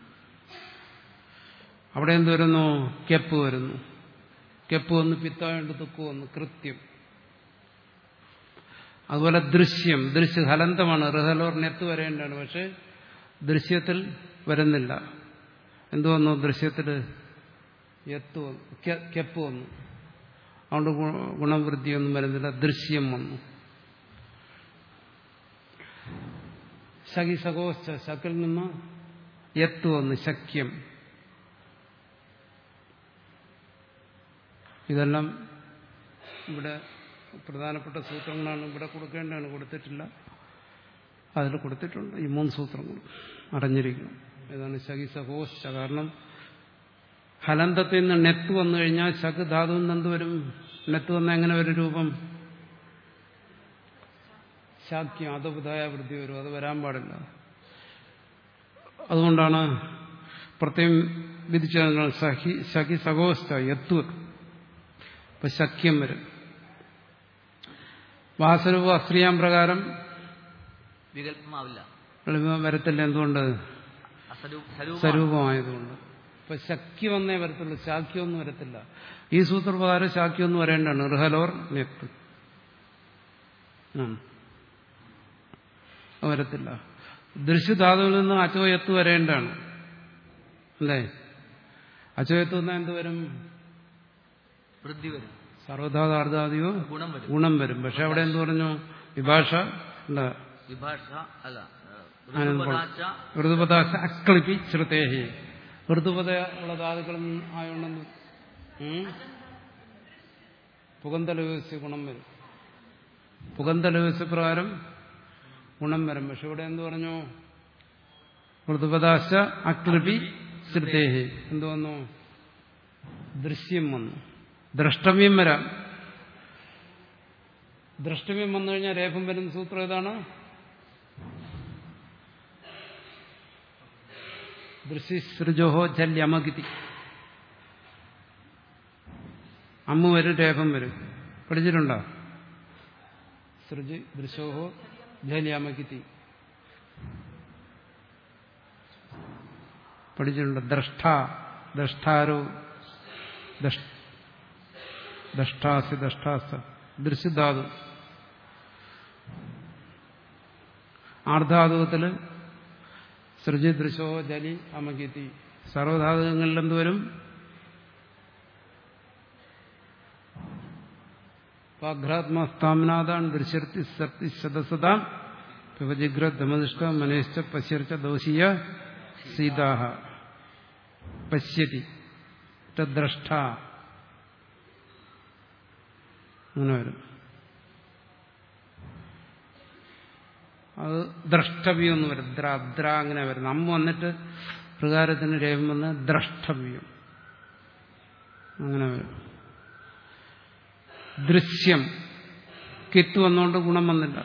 അവിടെ എന്ത് വരുന്നു കെപ്പ് വരുന്നു കെപ്പ് വന്ന് പിത്തായോണ്ട് തുക്ക് വന്നു കൃത്യം അതുപോലെ ദൃശ്യം ദൃശ്യ ഹലന്തമാണ് ഋഹലോർ നെത്ത് വരേണ്ടതാണ് പക്ഷെ ദൃശ്യത്തിൽ വരുന്നില്ല എന്തു വന്നു ദൃശ്യത്തിൽ എത്ത് വന്നു കെ- കെപ്പ് വന്നു അതുകൊണ്ട് ഗു- ഗുണവൃദ്ധിയൊന്നും വരുന്നില്ല ദൃശ്യം വന്നു ശകി സകോശ്ച ശക്കിൽ നിന്ന് എത്ത് വന്നു ശക്യം ഇതെല്ലാം ഇവിടെ പ്രധാനപ്പെട്ട സൂത്രങ്ങളാണ് ഇവിടെ കൊടുക്കേണ്ടതാണ് കൊടുത്തിട്ടില്ല അതിൽ കൊടുത്തിട്ടുണ്ട് ഈ മൂന്ന് സൂത്രങ്ങൾ അറിഞ്ഞിരിക്കണം ഏതാണ് ശകി സഹോശ കാരണം ഹലന്തത്തിൽ നിന്ന് നെത്ത് വന്നു കഴിഞ്ഞാൽ ശക് ധാതുവിൽ നിന്ന് എന്ത് വരും നെത്ത് വന്ന എങ്ങനെ ഒരു രൂപം ശാക്യം അതബുധായ വൃദ്ധി വരും അത് വരാൻ പാടില്ല അതുകൊണ്ടാണ് പ്രത്യേകം വിധിച്ച സഹി ശകി സഹോസ്ഥ എത്തു ഇപ്പൊ ശക്യം വരും വാസരൂപ അസ്ത്രീയാം പ്രകാരം വികല്പമാവില്ല എളിമ വരത്തില്ല എന്തുകൊണ്ട് അസരൂ സ്വരൂപമാണ്. സ്വരൂപമായതുകൊണ്ട് ഇപ്പൊ ശക്തി വന്നേ വരത്തുള്ളൂ ശാക്യമൊന്നും വരത്തില്ല ഈ സൂത്രപ്രകാരം ശാക്യമൊന്നും വരേണ്ടതാണ് ഋഹലോർ നെത്ത് ഉം. അത് വരത്തില്ല ദൃശ്യധാതുവിൽ നിന്ന് അച്ചോയത്ത് വരേണ്ടതാണ് അല്ലേ അച്ചോയത്ത് വന്നാൽ എന്ത് വരും വൃദ്ധി വരും സർവധാതാർദ്ധാദിയോ ഗുണം വരും ഗുണം വരും പക്ഷെ അവിടെ എന്ത് പറഞ്ഞു വിഭാഷ അല്ല വിഭാഷ അല്ല ആനന്ദ ഋതുപഥാച്ച ഋതുപദാശ അക്ലിപി ശ്രുതേഹി ഋതുപത ഉള്ള ധാതുക്കളും ആയോണ്ടെന്ന് പുകന്തലവ്യവസ്ഥ ഗുണം വരും പുകന്തലവ്യവസ്ഥ പ്രകാരം ഗുണം വരും പക്ഷെ ഇവിടെ എന്ത് പറഞ്ഞു ഋതുപദാശ അക്ലിപി ശ്രുതേഹി എന്ത് വന്നു ദൃശ്യം വന്നു ദ്രഷ്ടവ്യം വരാം ദ്രഷ്ടവ്യം വന്നു കഴിഞ്ഞാൽ രേഖം വരുന്ന സൂത്രം ഏതാണ് ദൃശ്യസൃജോഹോ ജല്യമഗിതി അമ്മ വരും രേഖം വരും പഠിച്ചിട്ടുണ്ടോ സൃജ് ദൃശോഹോ ജല്യമഗിതി പഠിച്ചിട്ടുണ്ട് ദ്രഷ്ട ദ്രഷ്ടാരോ ദഷ്- ദഷ്ടാസ് ദഷ്ടാസ ദൃശ്യധാതു ആർദ്ധാതുകത്തില് സൃജി ദൃശോ ജലി അമകിതി സർവധാതുകങ്ങളിൽ എന്തുവരും പാഘ്രാത്മാസ്ഥാമനാദാൻ ദൃശ്യർത്തി സർത്തി ശതസതാം പിവജിഗ്രമനിഷ്ഠ മനേശ്ച പശ്യർച്ച ദോഷീയ സീതാഹ പശ്യതി ദ്രഷ്ട അങ്ങനെ വരും അത് ദ്രഷ്ടവ്യം എന്ന് വരും ദ്ര ദ്ര അങ്ങനെ വരുന്നു അമ്മ വന്നിട്ട് പ്രകാരത്തിന് രേഖം വന്ന് ദ്രഷ്ടവ്യം അങ്ങനെ വരും ദൃശ്യം കിത്ത് വന്നുകൊണ്ട് ഗുണം വന്നില്ല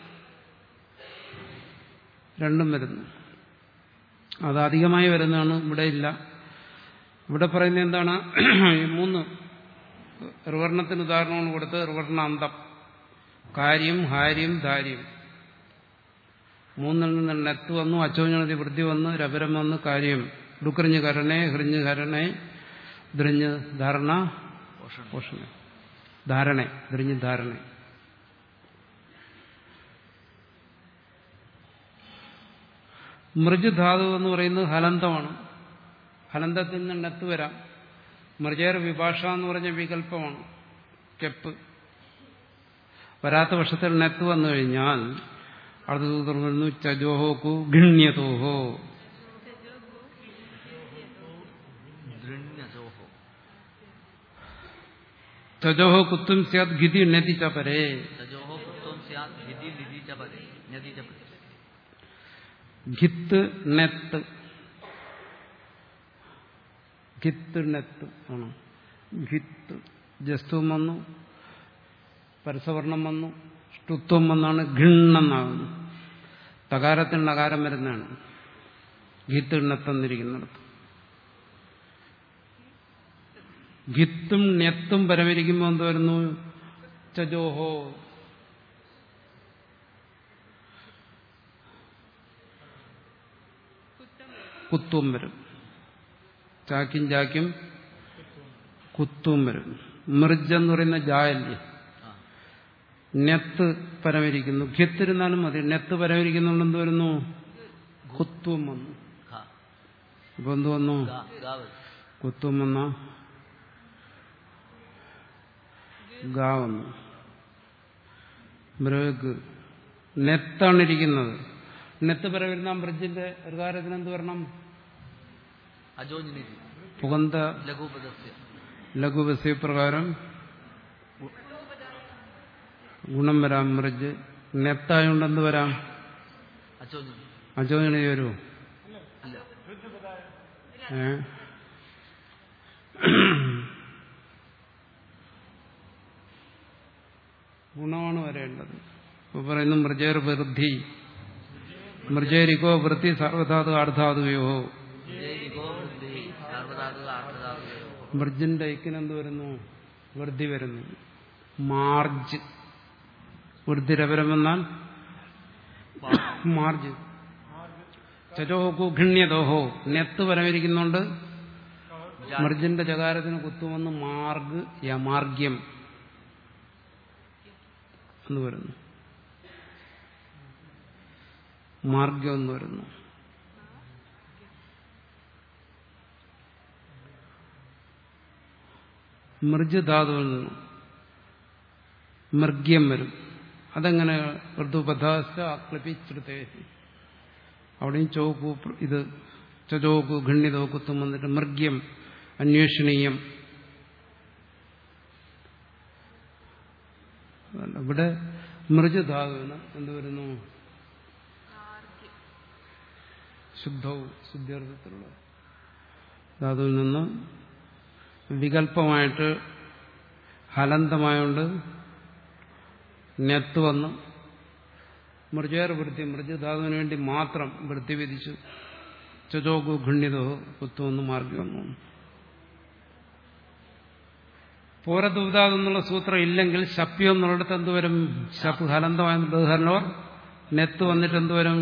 രണ്ടും വരുന്നു അത് അധികമായി വരുന്നതാണ് ഇവിടെ ഇല്ല ഇവിടെ പറയുന്നത് എന്താണ് ഈ മൂന്ന് ഋവർണത്തിന് ഉദാഹരണമാണ് കൊടുത്ത് ഋവർണാന്തം കാര്യം ഹാര്യം ധാര്യം മൂന്നിൽ നിന്ന് നെത്ത് വന്നു അച്ചോഞ്ഞതി വൃദ്ധി വന്നു രപരം വന്നു കാര്യം ഡുക്കറിഞ്ഞ് കരണേ ഹൃഞ്ഞ് കരണേ ദ്രിഞ്ഞ് ധാരണ പോഷണം പോഷണ ധാരണ ദ്രിഞ്ഞ് ധാരണ മൃജുധാതു എന്ന് പറയുന്നത് ഹലന്തമാണ് ഹലന്തത്തിൽ നിന്ന് നെത്ത് വരാം മൃജേർ വിഭാഷ എന്ന് പറഞ്ഞ വികല്പമാണ് കെപ്പ് വരാത്ത വർഷത്തിൽ നെത്ത് വന്നു കഴിഞ്ഞാൽ അടുത്ത സൂത്രം വരുന്നു ചജോഹോക്കു ഗിണ്യതോഹോ ദൃണ്യജോഹോ ചജോഹോ കുത്തും സ്യാത് ഗിതി നെതി ചപരേ തജോഹോ കുത്വം സ്യാത് വിധി നിധി ച പദേ നദി ച പദേ ഖിത്ത് നെത്ത് ഖിത്ത് നെത്ത് ആണ് ഖിത്ത് ജസ്തുവും വന്നു പരസവർണം വന്നു ഷ്ടുത്വം വന്നാണ് ഗിണ്ണെന്നാകുന്നു തകാരത്തിൽ നകാരം വരുന്നതാണ് ഖിത്ത് നെത്തെന്നിരിക്കുന്നിടത്ത് ഖിത്തും നെത്തും പരമരിക്കുമ്പോൾ എന്ത് വരുന്നു ചജോഹോ കുറ്റം വരും കുത്തും വരും ചാക്കും ചാക്കും കുത്തും വരും മൃജ് എന്ന് പറയുന്ന ജായല്ലേ ആ നെത്ത് പരമരിക്കുന്നു ഖ്യത്തിരുന്നാലും മതി നെത്ത് പരമരിക്കുന്നുണ്ട് എന്ത് വരുന്നു കുത്തും വന്നു ഖ ഇപ്പൊ എന്ത് വന്നു ഗ ഗാവ് കുത്തും വന്ന ഗാ വന്നു മൃഗ് നെത്താണ് ഇരിക്കുന്നത് നെത്ത് പരവരുന്ന ബ്രിഡ്ജിന്റെ ഒരു കാര്യത്തിന് എന്ത് വരണം അജോഞ്ജനിധി പുകന്ത ലഘുപദസ്യ ലഘുവസ്യ പ്രകാരം ഗുണം വരാം മൃജ് നെത്തായോണ്ട് എന്ത് വരാം അജോഞ്ജനി അജോജന വരൂ ഇല്ല ഏ ഗുണമാണ് വരേണ്ടത് ഇപ്പൊ പറയുന്നു മൃജേർ വൃദ്ധി മൃജേരിക്കോ വൃത്തി സർവധാതു അർദ്ധാതുയോ ജൈവികോ വൃദ്ധി സർവധാതു ആർദ്ധധാതു മൃജിന്റെ ഐക്കിനെന്ത് വരുന്നു വൃദ്ധി വരുന്നു മാർജ് വൃദ്ധിരപരം എന്നാൽ മാർജ് ചജോഹോ ഘിണ്യതോഹോ നെത്ത് പരമിരിക്കുന്നുണ്ട് മർജിന്റെ ചകാരത്തിന് കുത്തുമെന്ന് മാർഗ് യമാർഗ്യം എന്ന് വരുന്നു മാർഗ്യം എന്ന് വരുന്നു മൃജ് ധാതുവിൽ നിന്നും മർഗ്യം വരും അതെങ്ങനെ ഋതുപഥാസ്ഥ ആക്ലപിച്ചെടുത്തേ അവിടെയും ചോക്കു ഇത് ചോക്കു ഖണ്ഡിതോ കുത്തും വന്നിട്ട് മൃഗ്യം അന്വേഷണീയം അതല്ല, ഇവിടെ മൃജധാതുവിന് എന്ത് വരുന്നു ശുദ്ധവും ശുദ്ധ്യർത്ഥത്തിലുള്ള ധാതുവിൽ നിന്ന് വികല്പമായിട്ട് ഹലന്തമായോണ്ട് നെത്ത് വന്ന് മൃജേർ വൃത്തി മൃജധാതുവിന് വേണ്ടി മാത്രം വൃത്തി വിധിച്ചു ചജോഗു ഖണ്ഡിതോ കുത്തുവന്ന് മാർഗി വന്നു പോരദൂതാതെന്നുള്ള സൂത്രം ഇല്ലെങ്കിൽ ശപ്യം എന്നുള്ളിടത്ത് എന്തുവരും ശപ്പ് ഹലന്തമായ ബഹുഹരണവർ നെത്ത് വന്നിട്ട് എന്തുവരും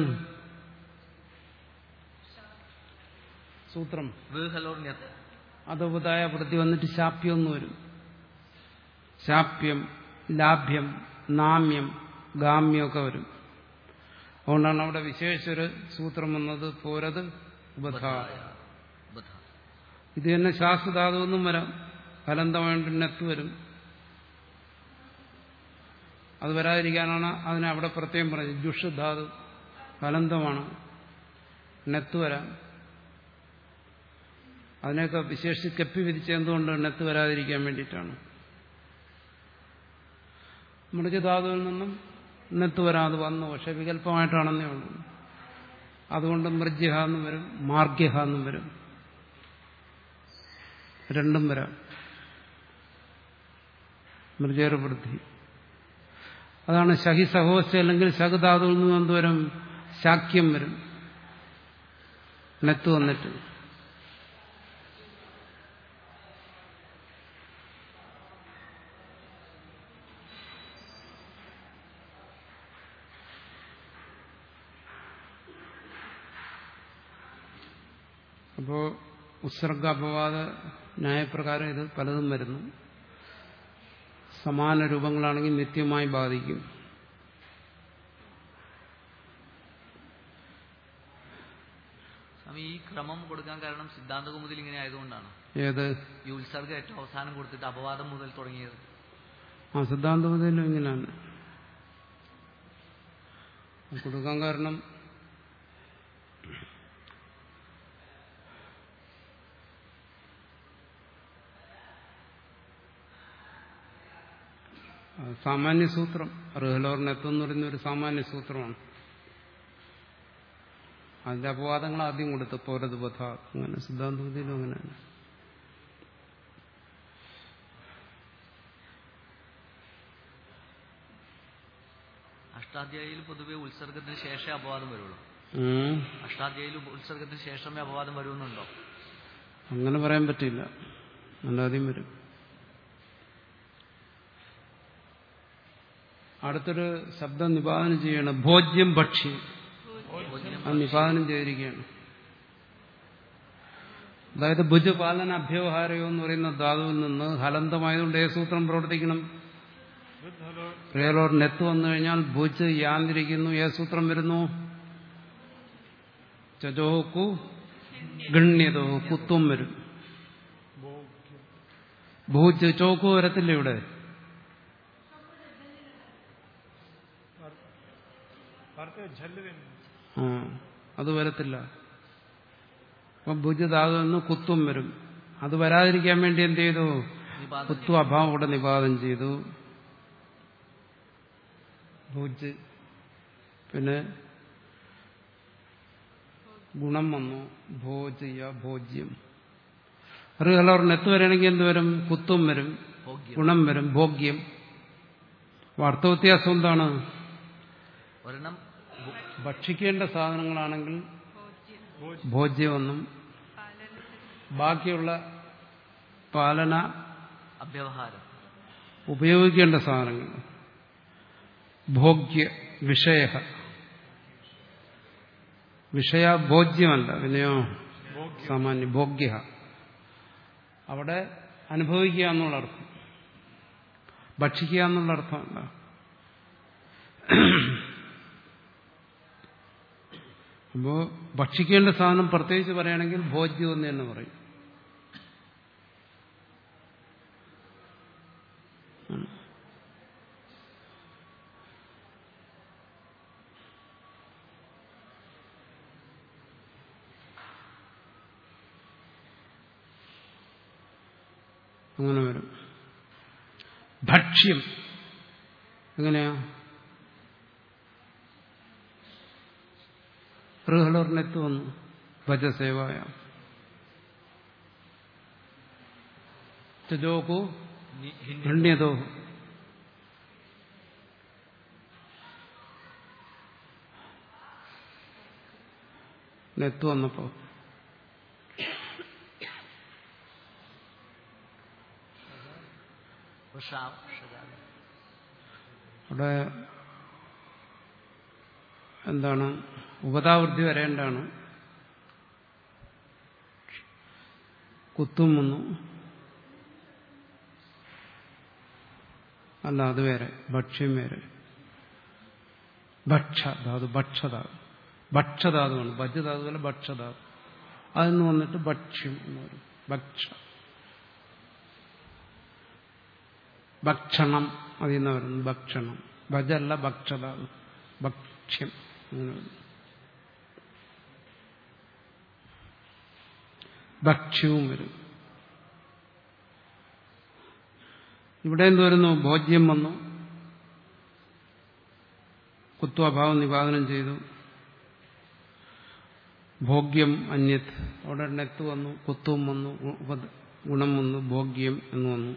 സൂത്രം വീഹലോർ ന്യത്ത് അതുപതായ വൃത്തി വന്നിട്ട് ശാപ്യം എന്ന് വരും ശാപ്യം ലാഭ്യം നാമ്യം ഗാമ്യം ഒക്കെ വരും അതുകൊണ്ടാണ് അവിടെ വിശേഷൊരു സൂത്രം വന്നത് പോരത് ഉപധ ബധ ഇത് തന്നെ ശാസ്ത്രധാതുവെന്നും വരാം ഫലന്തമായിട്ട് നെത്ത് വരും അത് വരാതിരിക്കാനാണ് അതിനെ അവിടെ പ്രത്യേകം പറഞ്ഞത് ജുഷ് ധാതു ഫലന്തമാണ് നെത്ത് വരാം അതിനെയൊക്കെ വിശേഷിച്ച് കെപ്പി വിധിച്ച എന്തുകൊണ്ട് നെത്ത് വരാതിരിക്കാൻ വേണ്ടിയിട്ടാണ് മൃജധാതുവിൽ നിന്നും നെത്ത് വരാം അത് വന്നു പക്ഷെ വികല്പമായിട്ടാണെന്നേ ഉള്ളൂ അതുകൊണ്ട് മൃജ്യഹ എന്നും വരും മാർഗ്യഹ എന്നും വരും രണ്ടും വരാം മൃജേരവൃദ്ധി അതാണ് ശഹി സഹോസ്യ അല്ലെങ്കിൽ ശകുധാതുവിൽ നിന്ന് എന്തുവരും ശാക്യം വരും നെത്ത് വന്നിട്ട് അപ്പോൾ ഉത്സർഗ അപവാദ ന്യായപ്രകാരം ഇത് പലതും വരുന്നു സമാന രൂപങ്ങളാണെങ്കിൽ നിത്യമായി ബാധിക്കും സ്വാമി ഈ ക്രമം കൊടുക്കാൻ കാരണം സിദ്ധാന്ത കുമുദിൽ ഇങ്ങനെ ആയതുകൊണ്ടാണ് ഏത് ഈ ഉത്സർഗം ഏറ്റവും അവസാനം കൊടുത്തിട്ട് അപവാദം മുതൽ തുടങ്ങിയത് ആ സിദ്ധാന്തത്തിലും ഇങ്ങനെയാണ് കൊടുക്കാൻ കാരണം ആ, സാമാന്യ സൂത്രം റിഹലോറിനെത്തും എന്ന് പറയുന്ന ഒരു സാമാന്യ സൂത്രമാണ് അതിന്റെ അപവാദങ്ങൾ ആദ്യം കൊടുത്തു പോരത് പഥ അങ്ങനെ സിദ്ധാന്തത്തിലും അങ്ങനെയാണ് അഷ്ടാധ്യായിയിൽ പൊതുവെ ഉത്സർഗത്തിന് ശേഷമേ അപവാദം വരുള്ളൂ ഉം. അഷ്ടാധ്യായിൽ ഉത്സർഗത്തിന് ശേഷമേ അപവാദം വരുമെന്നുണ്ടോ അങ്ങനെ പറയാൻ പറ്റില്ല അല്ലാതെയും വരും അടുത്തൊരു ശബ്ദം നിപാതനം ചെയ്യണം ഭോജ്യം ഭക്ഷ്യം അത് നിപാതനം ചെയ്തിരിക്കുകയാണ് അതായത് ഭുജ് പാലന അഭ്യവഹാരയോ എന്ന് പറയുന്ന ധാതുവിൽ നിന്ന് ഹലന്തമായതുകൊണ്ട് ഏ സൂത്രം പ്രവർത്തിക്കണം റിയലോർ നെത്ത് വന്നു കഴിഞ്ഞാൽ ഭുജ് യാന്തിരിക്കുന്നു ഏ സൂത്രം വരുന്നു ചജോക്കു ഗണ്യതോ കുത്തും വരും ഭൂജ് ചോക്കു വരത്തില്ല ഇവിടെ പരത്തെ ഝല്ല് വരുന്നു ആ അത് വരത്തില്ല അപ്പം ഭുജ് ധാതു എന്ന് കുത്തും വരും അത് വരാതിരിക്കാൻ വേണ്ടി എന്ത് ചെയ്തു നിപാതം കുത്തു അഭാവം ഇവിടെ നിപാതം ചെയ്തു ഭുജ് പിന്നെ ഗുണം വന്നു ഭോജ്യ ഭോജ്യം റിഹലോറിന് എത്ത് വരണമെങ്കിൽ എന്ത് വരും കുത്തും വരും ഭോഗ്യം ഗുണം വരും ഭോഗ്യം വാർത്ത വ്യത്യാസം എന്താണ് ഒരെണ്ണം ഭു- ഭക്ഷിക്കേണ്ട സാധനങ്ങളാണെങ്കിൽ ഭോജ്യം ഭോജ്യമെന്നും പാലനത്തിന് ബാക്കിയുള്ള പാലന അഭ്യവഹാരം ഉപയോഗിക്കേണ്ട സാധനങ്ങൾ ഭോഗ്യ വിഷയ വിഷയ ഭോജ്യമല്ല പിന്നെയോ സാമാന്യ ഭോഗ്യ അവിടെ അനുഭവിക്കുക എന്നുള്ള അർത്ഥം ഭക്ഷിക്കുക എന്നുള്ള അർത്ഥമല്ല അപ്പോ ഭക്ഷിക്കേണ്ട സാധനം പ്രത്യേകിച്ച് പറയുകയാണെങ്കിൽ ഭോജ്യം എന്ന് തന്നെ പറയും അങ്ങനെ വരും ഭക്ഷ്യം എങ്ങനെയാ ഋഹലോറിനെത്ത് വന്നു ഭജസേവായ ചജോകു നി- ഹിന്ദി ഗണ്യതോ നെത്ത് വന്നപ്പോ വൃഷാ- വൃഷകാലം. അവിടെ എന്താണ് ഉപതാവൃത്തി വരേണ്ടാണ് കുത്തും വന്നു അല്ല അത് വേറെ ഭക്ഷ്യം വേറെ ഭക്ഷ ധാതു ഭക്ഷധാതു ഭക്ഷധാതുവാണ് ഭജ്യധാതു അല്ല ഭക്ഷധാതു അതിന്ന് വന്നിട്ട് ഭക്ഷ്യം എന്ന് പറയും ഭക്ഷ ഭക്ഷണം അതിൽ നിന്ന് വരുന്നു ഭക്ഷണം ഭജല്ല ഭക്ഷതാവ് ഭക്ഷ്യം അങ്ങനെ വരുന്നു ഭക്ഷ്യവും വരും ഇവിടെ എന്ത് വരുന്നു ഭോജ്യം വന്നു കുത്വാഭാവം നിവാദനം ചെയ്തു ഭോഗ്യം അന്യത് അവിടെ നെത്ത് വന്നു കുത്തും വന്നു ഉപ- ഗുണം വന്നു ഭോഗ്യം എന്ന് വന്നു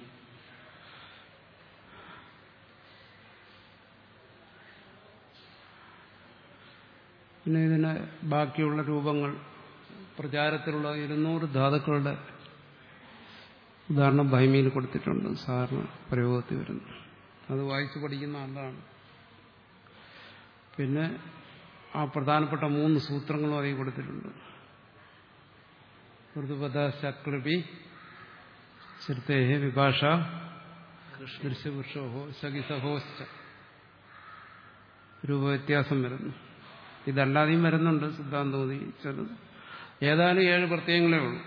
പിന്നെ ഇതിന് ബാക്കിയുള്ള രൂപങ്ങൾ പ്രചാരത്തിലുള്ള ഇരുന്നൂറ് ധാതുക്കളുടെ ഉദാഹരണം ഭൈമിയിൽ കൊടുത്തിട്ടുണ്ട് സാറിന് പ്രയോഗത്തിൽ വരുന്നു അത് വായിച്ചു പഠിക്കുന്ന ആളാണ് പിന്നെ ആ പ്രധാനപ്പെട്ട മൂന്ന് സൂത്രങ്ങളും അതിൽ കൊടുത്തിട്ടുണ്ട് ഋതുപദ ശക്ലപി ശ്രുതേ വിഭാഷ ദൃശ്യപുരുഷോഹോ സഖിസഹോശ്ച രൂപവ്യത്യാസം വരുന്നു ഇതല്ലാതെയും വരുന്നുണ്ട് സിദ്ധാന്തോതി ചിലത് ഏതാനും ഏഴ് പ്രത്യയങ്ങളേ ഉള്ളൂ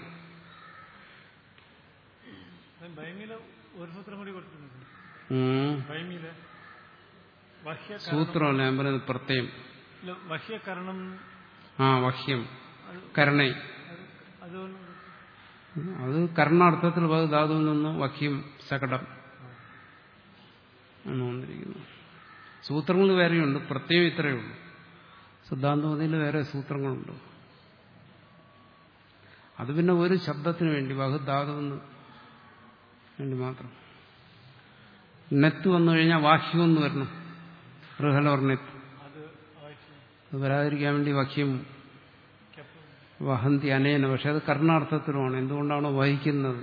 ബൈമിയില് ഒരു സൂത്രം കൂടി കൊടുത്തിട്ടുണ്ട് ഉം. ബൈമിയില് വഹ്യകരണം സൂത്രമല്ല ഞാൻ പറയുന്നത് പ്രത്യയം ഇല്ല, വഹ്യകരണം ആ വഹ്യം കരണൈ അത് അത് കർണാർത്ഥത്തിൽ ധാതുവിൽ നിന്ന് വഹ്യം ശകടം എന്ന് വന്നിരിക്കുന്നു സൂത്രങ്ങൾ വേറെയുണ്ട് പ്രത്യേകം ഇത്രയേ ഉള്ളൂ സിദ്ധാന്തമതിയിൽ വേറെ സൂത്രങ്ങളുണ്ട് അത് പിന്നെ ഒരു ശബ്ദത്തിന് വേണ്ടി ബഹുധാതുവിന് വേണ്ടി മാത്രം നെത്ത് വന്നു കഴിഞ്ഞാൽ വാഹ്യം എന്ന് വരണം ഋഹലോർ നെത്ത് അത് ആവശ്യം അത് വരാതിരിക്കാൻ വേണ്ടി വഹ്യം വഹന്തി അനേന പക്ഷെ അത് കർണാർത്ഥത്തിലുമാണ് എന്തുകൊണ്ടാണോ വഹിക്കുന്നത്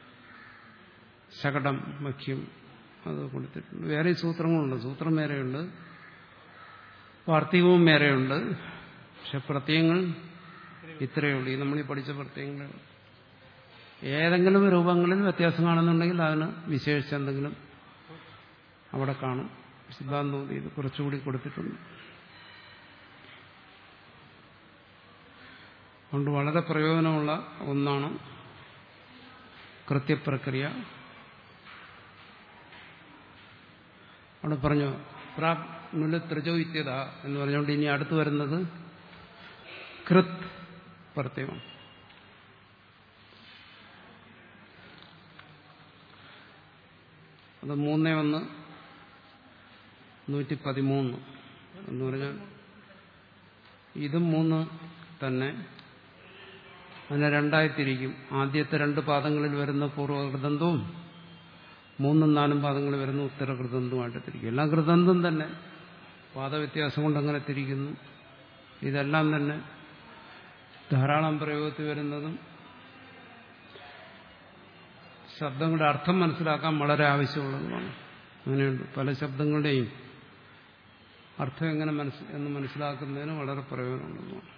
ശകടം വഖ്യം അത് കൊടുത്തിട്ടുണ്ട് വേറെ സൂത്രങ്ങളുണ്ട് സൂത്രം വേറെയുണ്ട് വാർത്തികവും വേറെയുണ്ട് പക്ഷെ പ്രത്യയങ്ങൾ ഇത്രയേ ഉള്ളൂ ഈ നമ്മൾ ഈ പഠിച്ച പ്രത്യയങ്ങൾ ഏതെങ്കിലും രൂപങ്ങളിൽ വ്യത്യാസം കാണുന്നുണ്ടെങ്കിൽ അതിന് വിശേഷിച്ച് എന്തെങ്കിലും അവിടെ കാണും സിദ്ധാന്തം ഇത് കുറച്ചുകൂടി കൊടുത്തിട്ടുണ്ട് അതുകൊണ്ട് വളരെ പ്രയോജനമുള്ള ഒന്നാണ് കൃത്യപ്രക്രിയ അവിടെ പറഞ്ഞു പ്രാക് നുല ത്രജോയിത്യത എന്ന് പറഞ്ഞുകൊണ്ട് ഇനി അടുത്ത് വരുന്നത് കൃത് പ്രത്യയം അത് മൂന്നേ ഒന്ന് നൂറ്റി പതിമൂന്ന് എന്ന് പറഞ്ഞാൽ ഇതും മൂന്ന് തന്നെ അതിനെ രണ്ടായി തിരിക്കും ആദ്യത്തെ രണ്ട് പാദങ്ങളിൽ വരുന്ന പൂർവ്വകൃതന്തവും മൂന്നും നാലും പാദങ്ങളിൽ വരുന്ന ഉത്തരകൃതന്തവുമായിട്ട് തിരിക്കും എല്ലാം കൃതന്തം തന്നെ പാദവ്യത്യാസം കൊണ്ട് അങ്ങനെ തിരിക്കുന്നു ഇതെല്ലാം തന്നെ ധാരാളം പ്രയോഗത്തിൽ വരുന്നതും ശബ്ദങ്ങളുടെ അർത്ഥം മനസ്സിലാക്കാൻ വളരെ ആവശ്യമുള്ളതുമാണ് അങ്ങനെയുണ്ട് പല ശബ്ദങ്ങളുടെയും അർത്ഥം എങ്ങനെ മനസ്സ് എന്ന് മനസ്സിലാക്കുന്നതിന് വളരെ പ്രയോജനമുള്ളതുമാണ്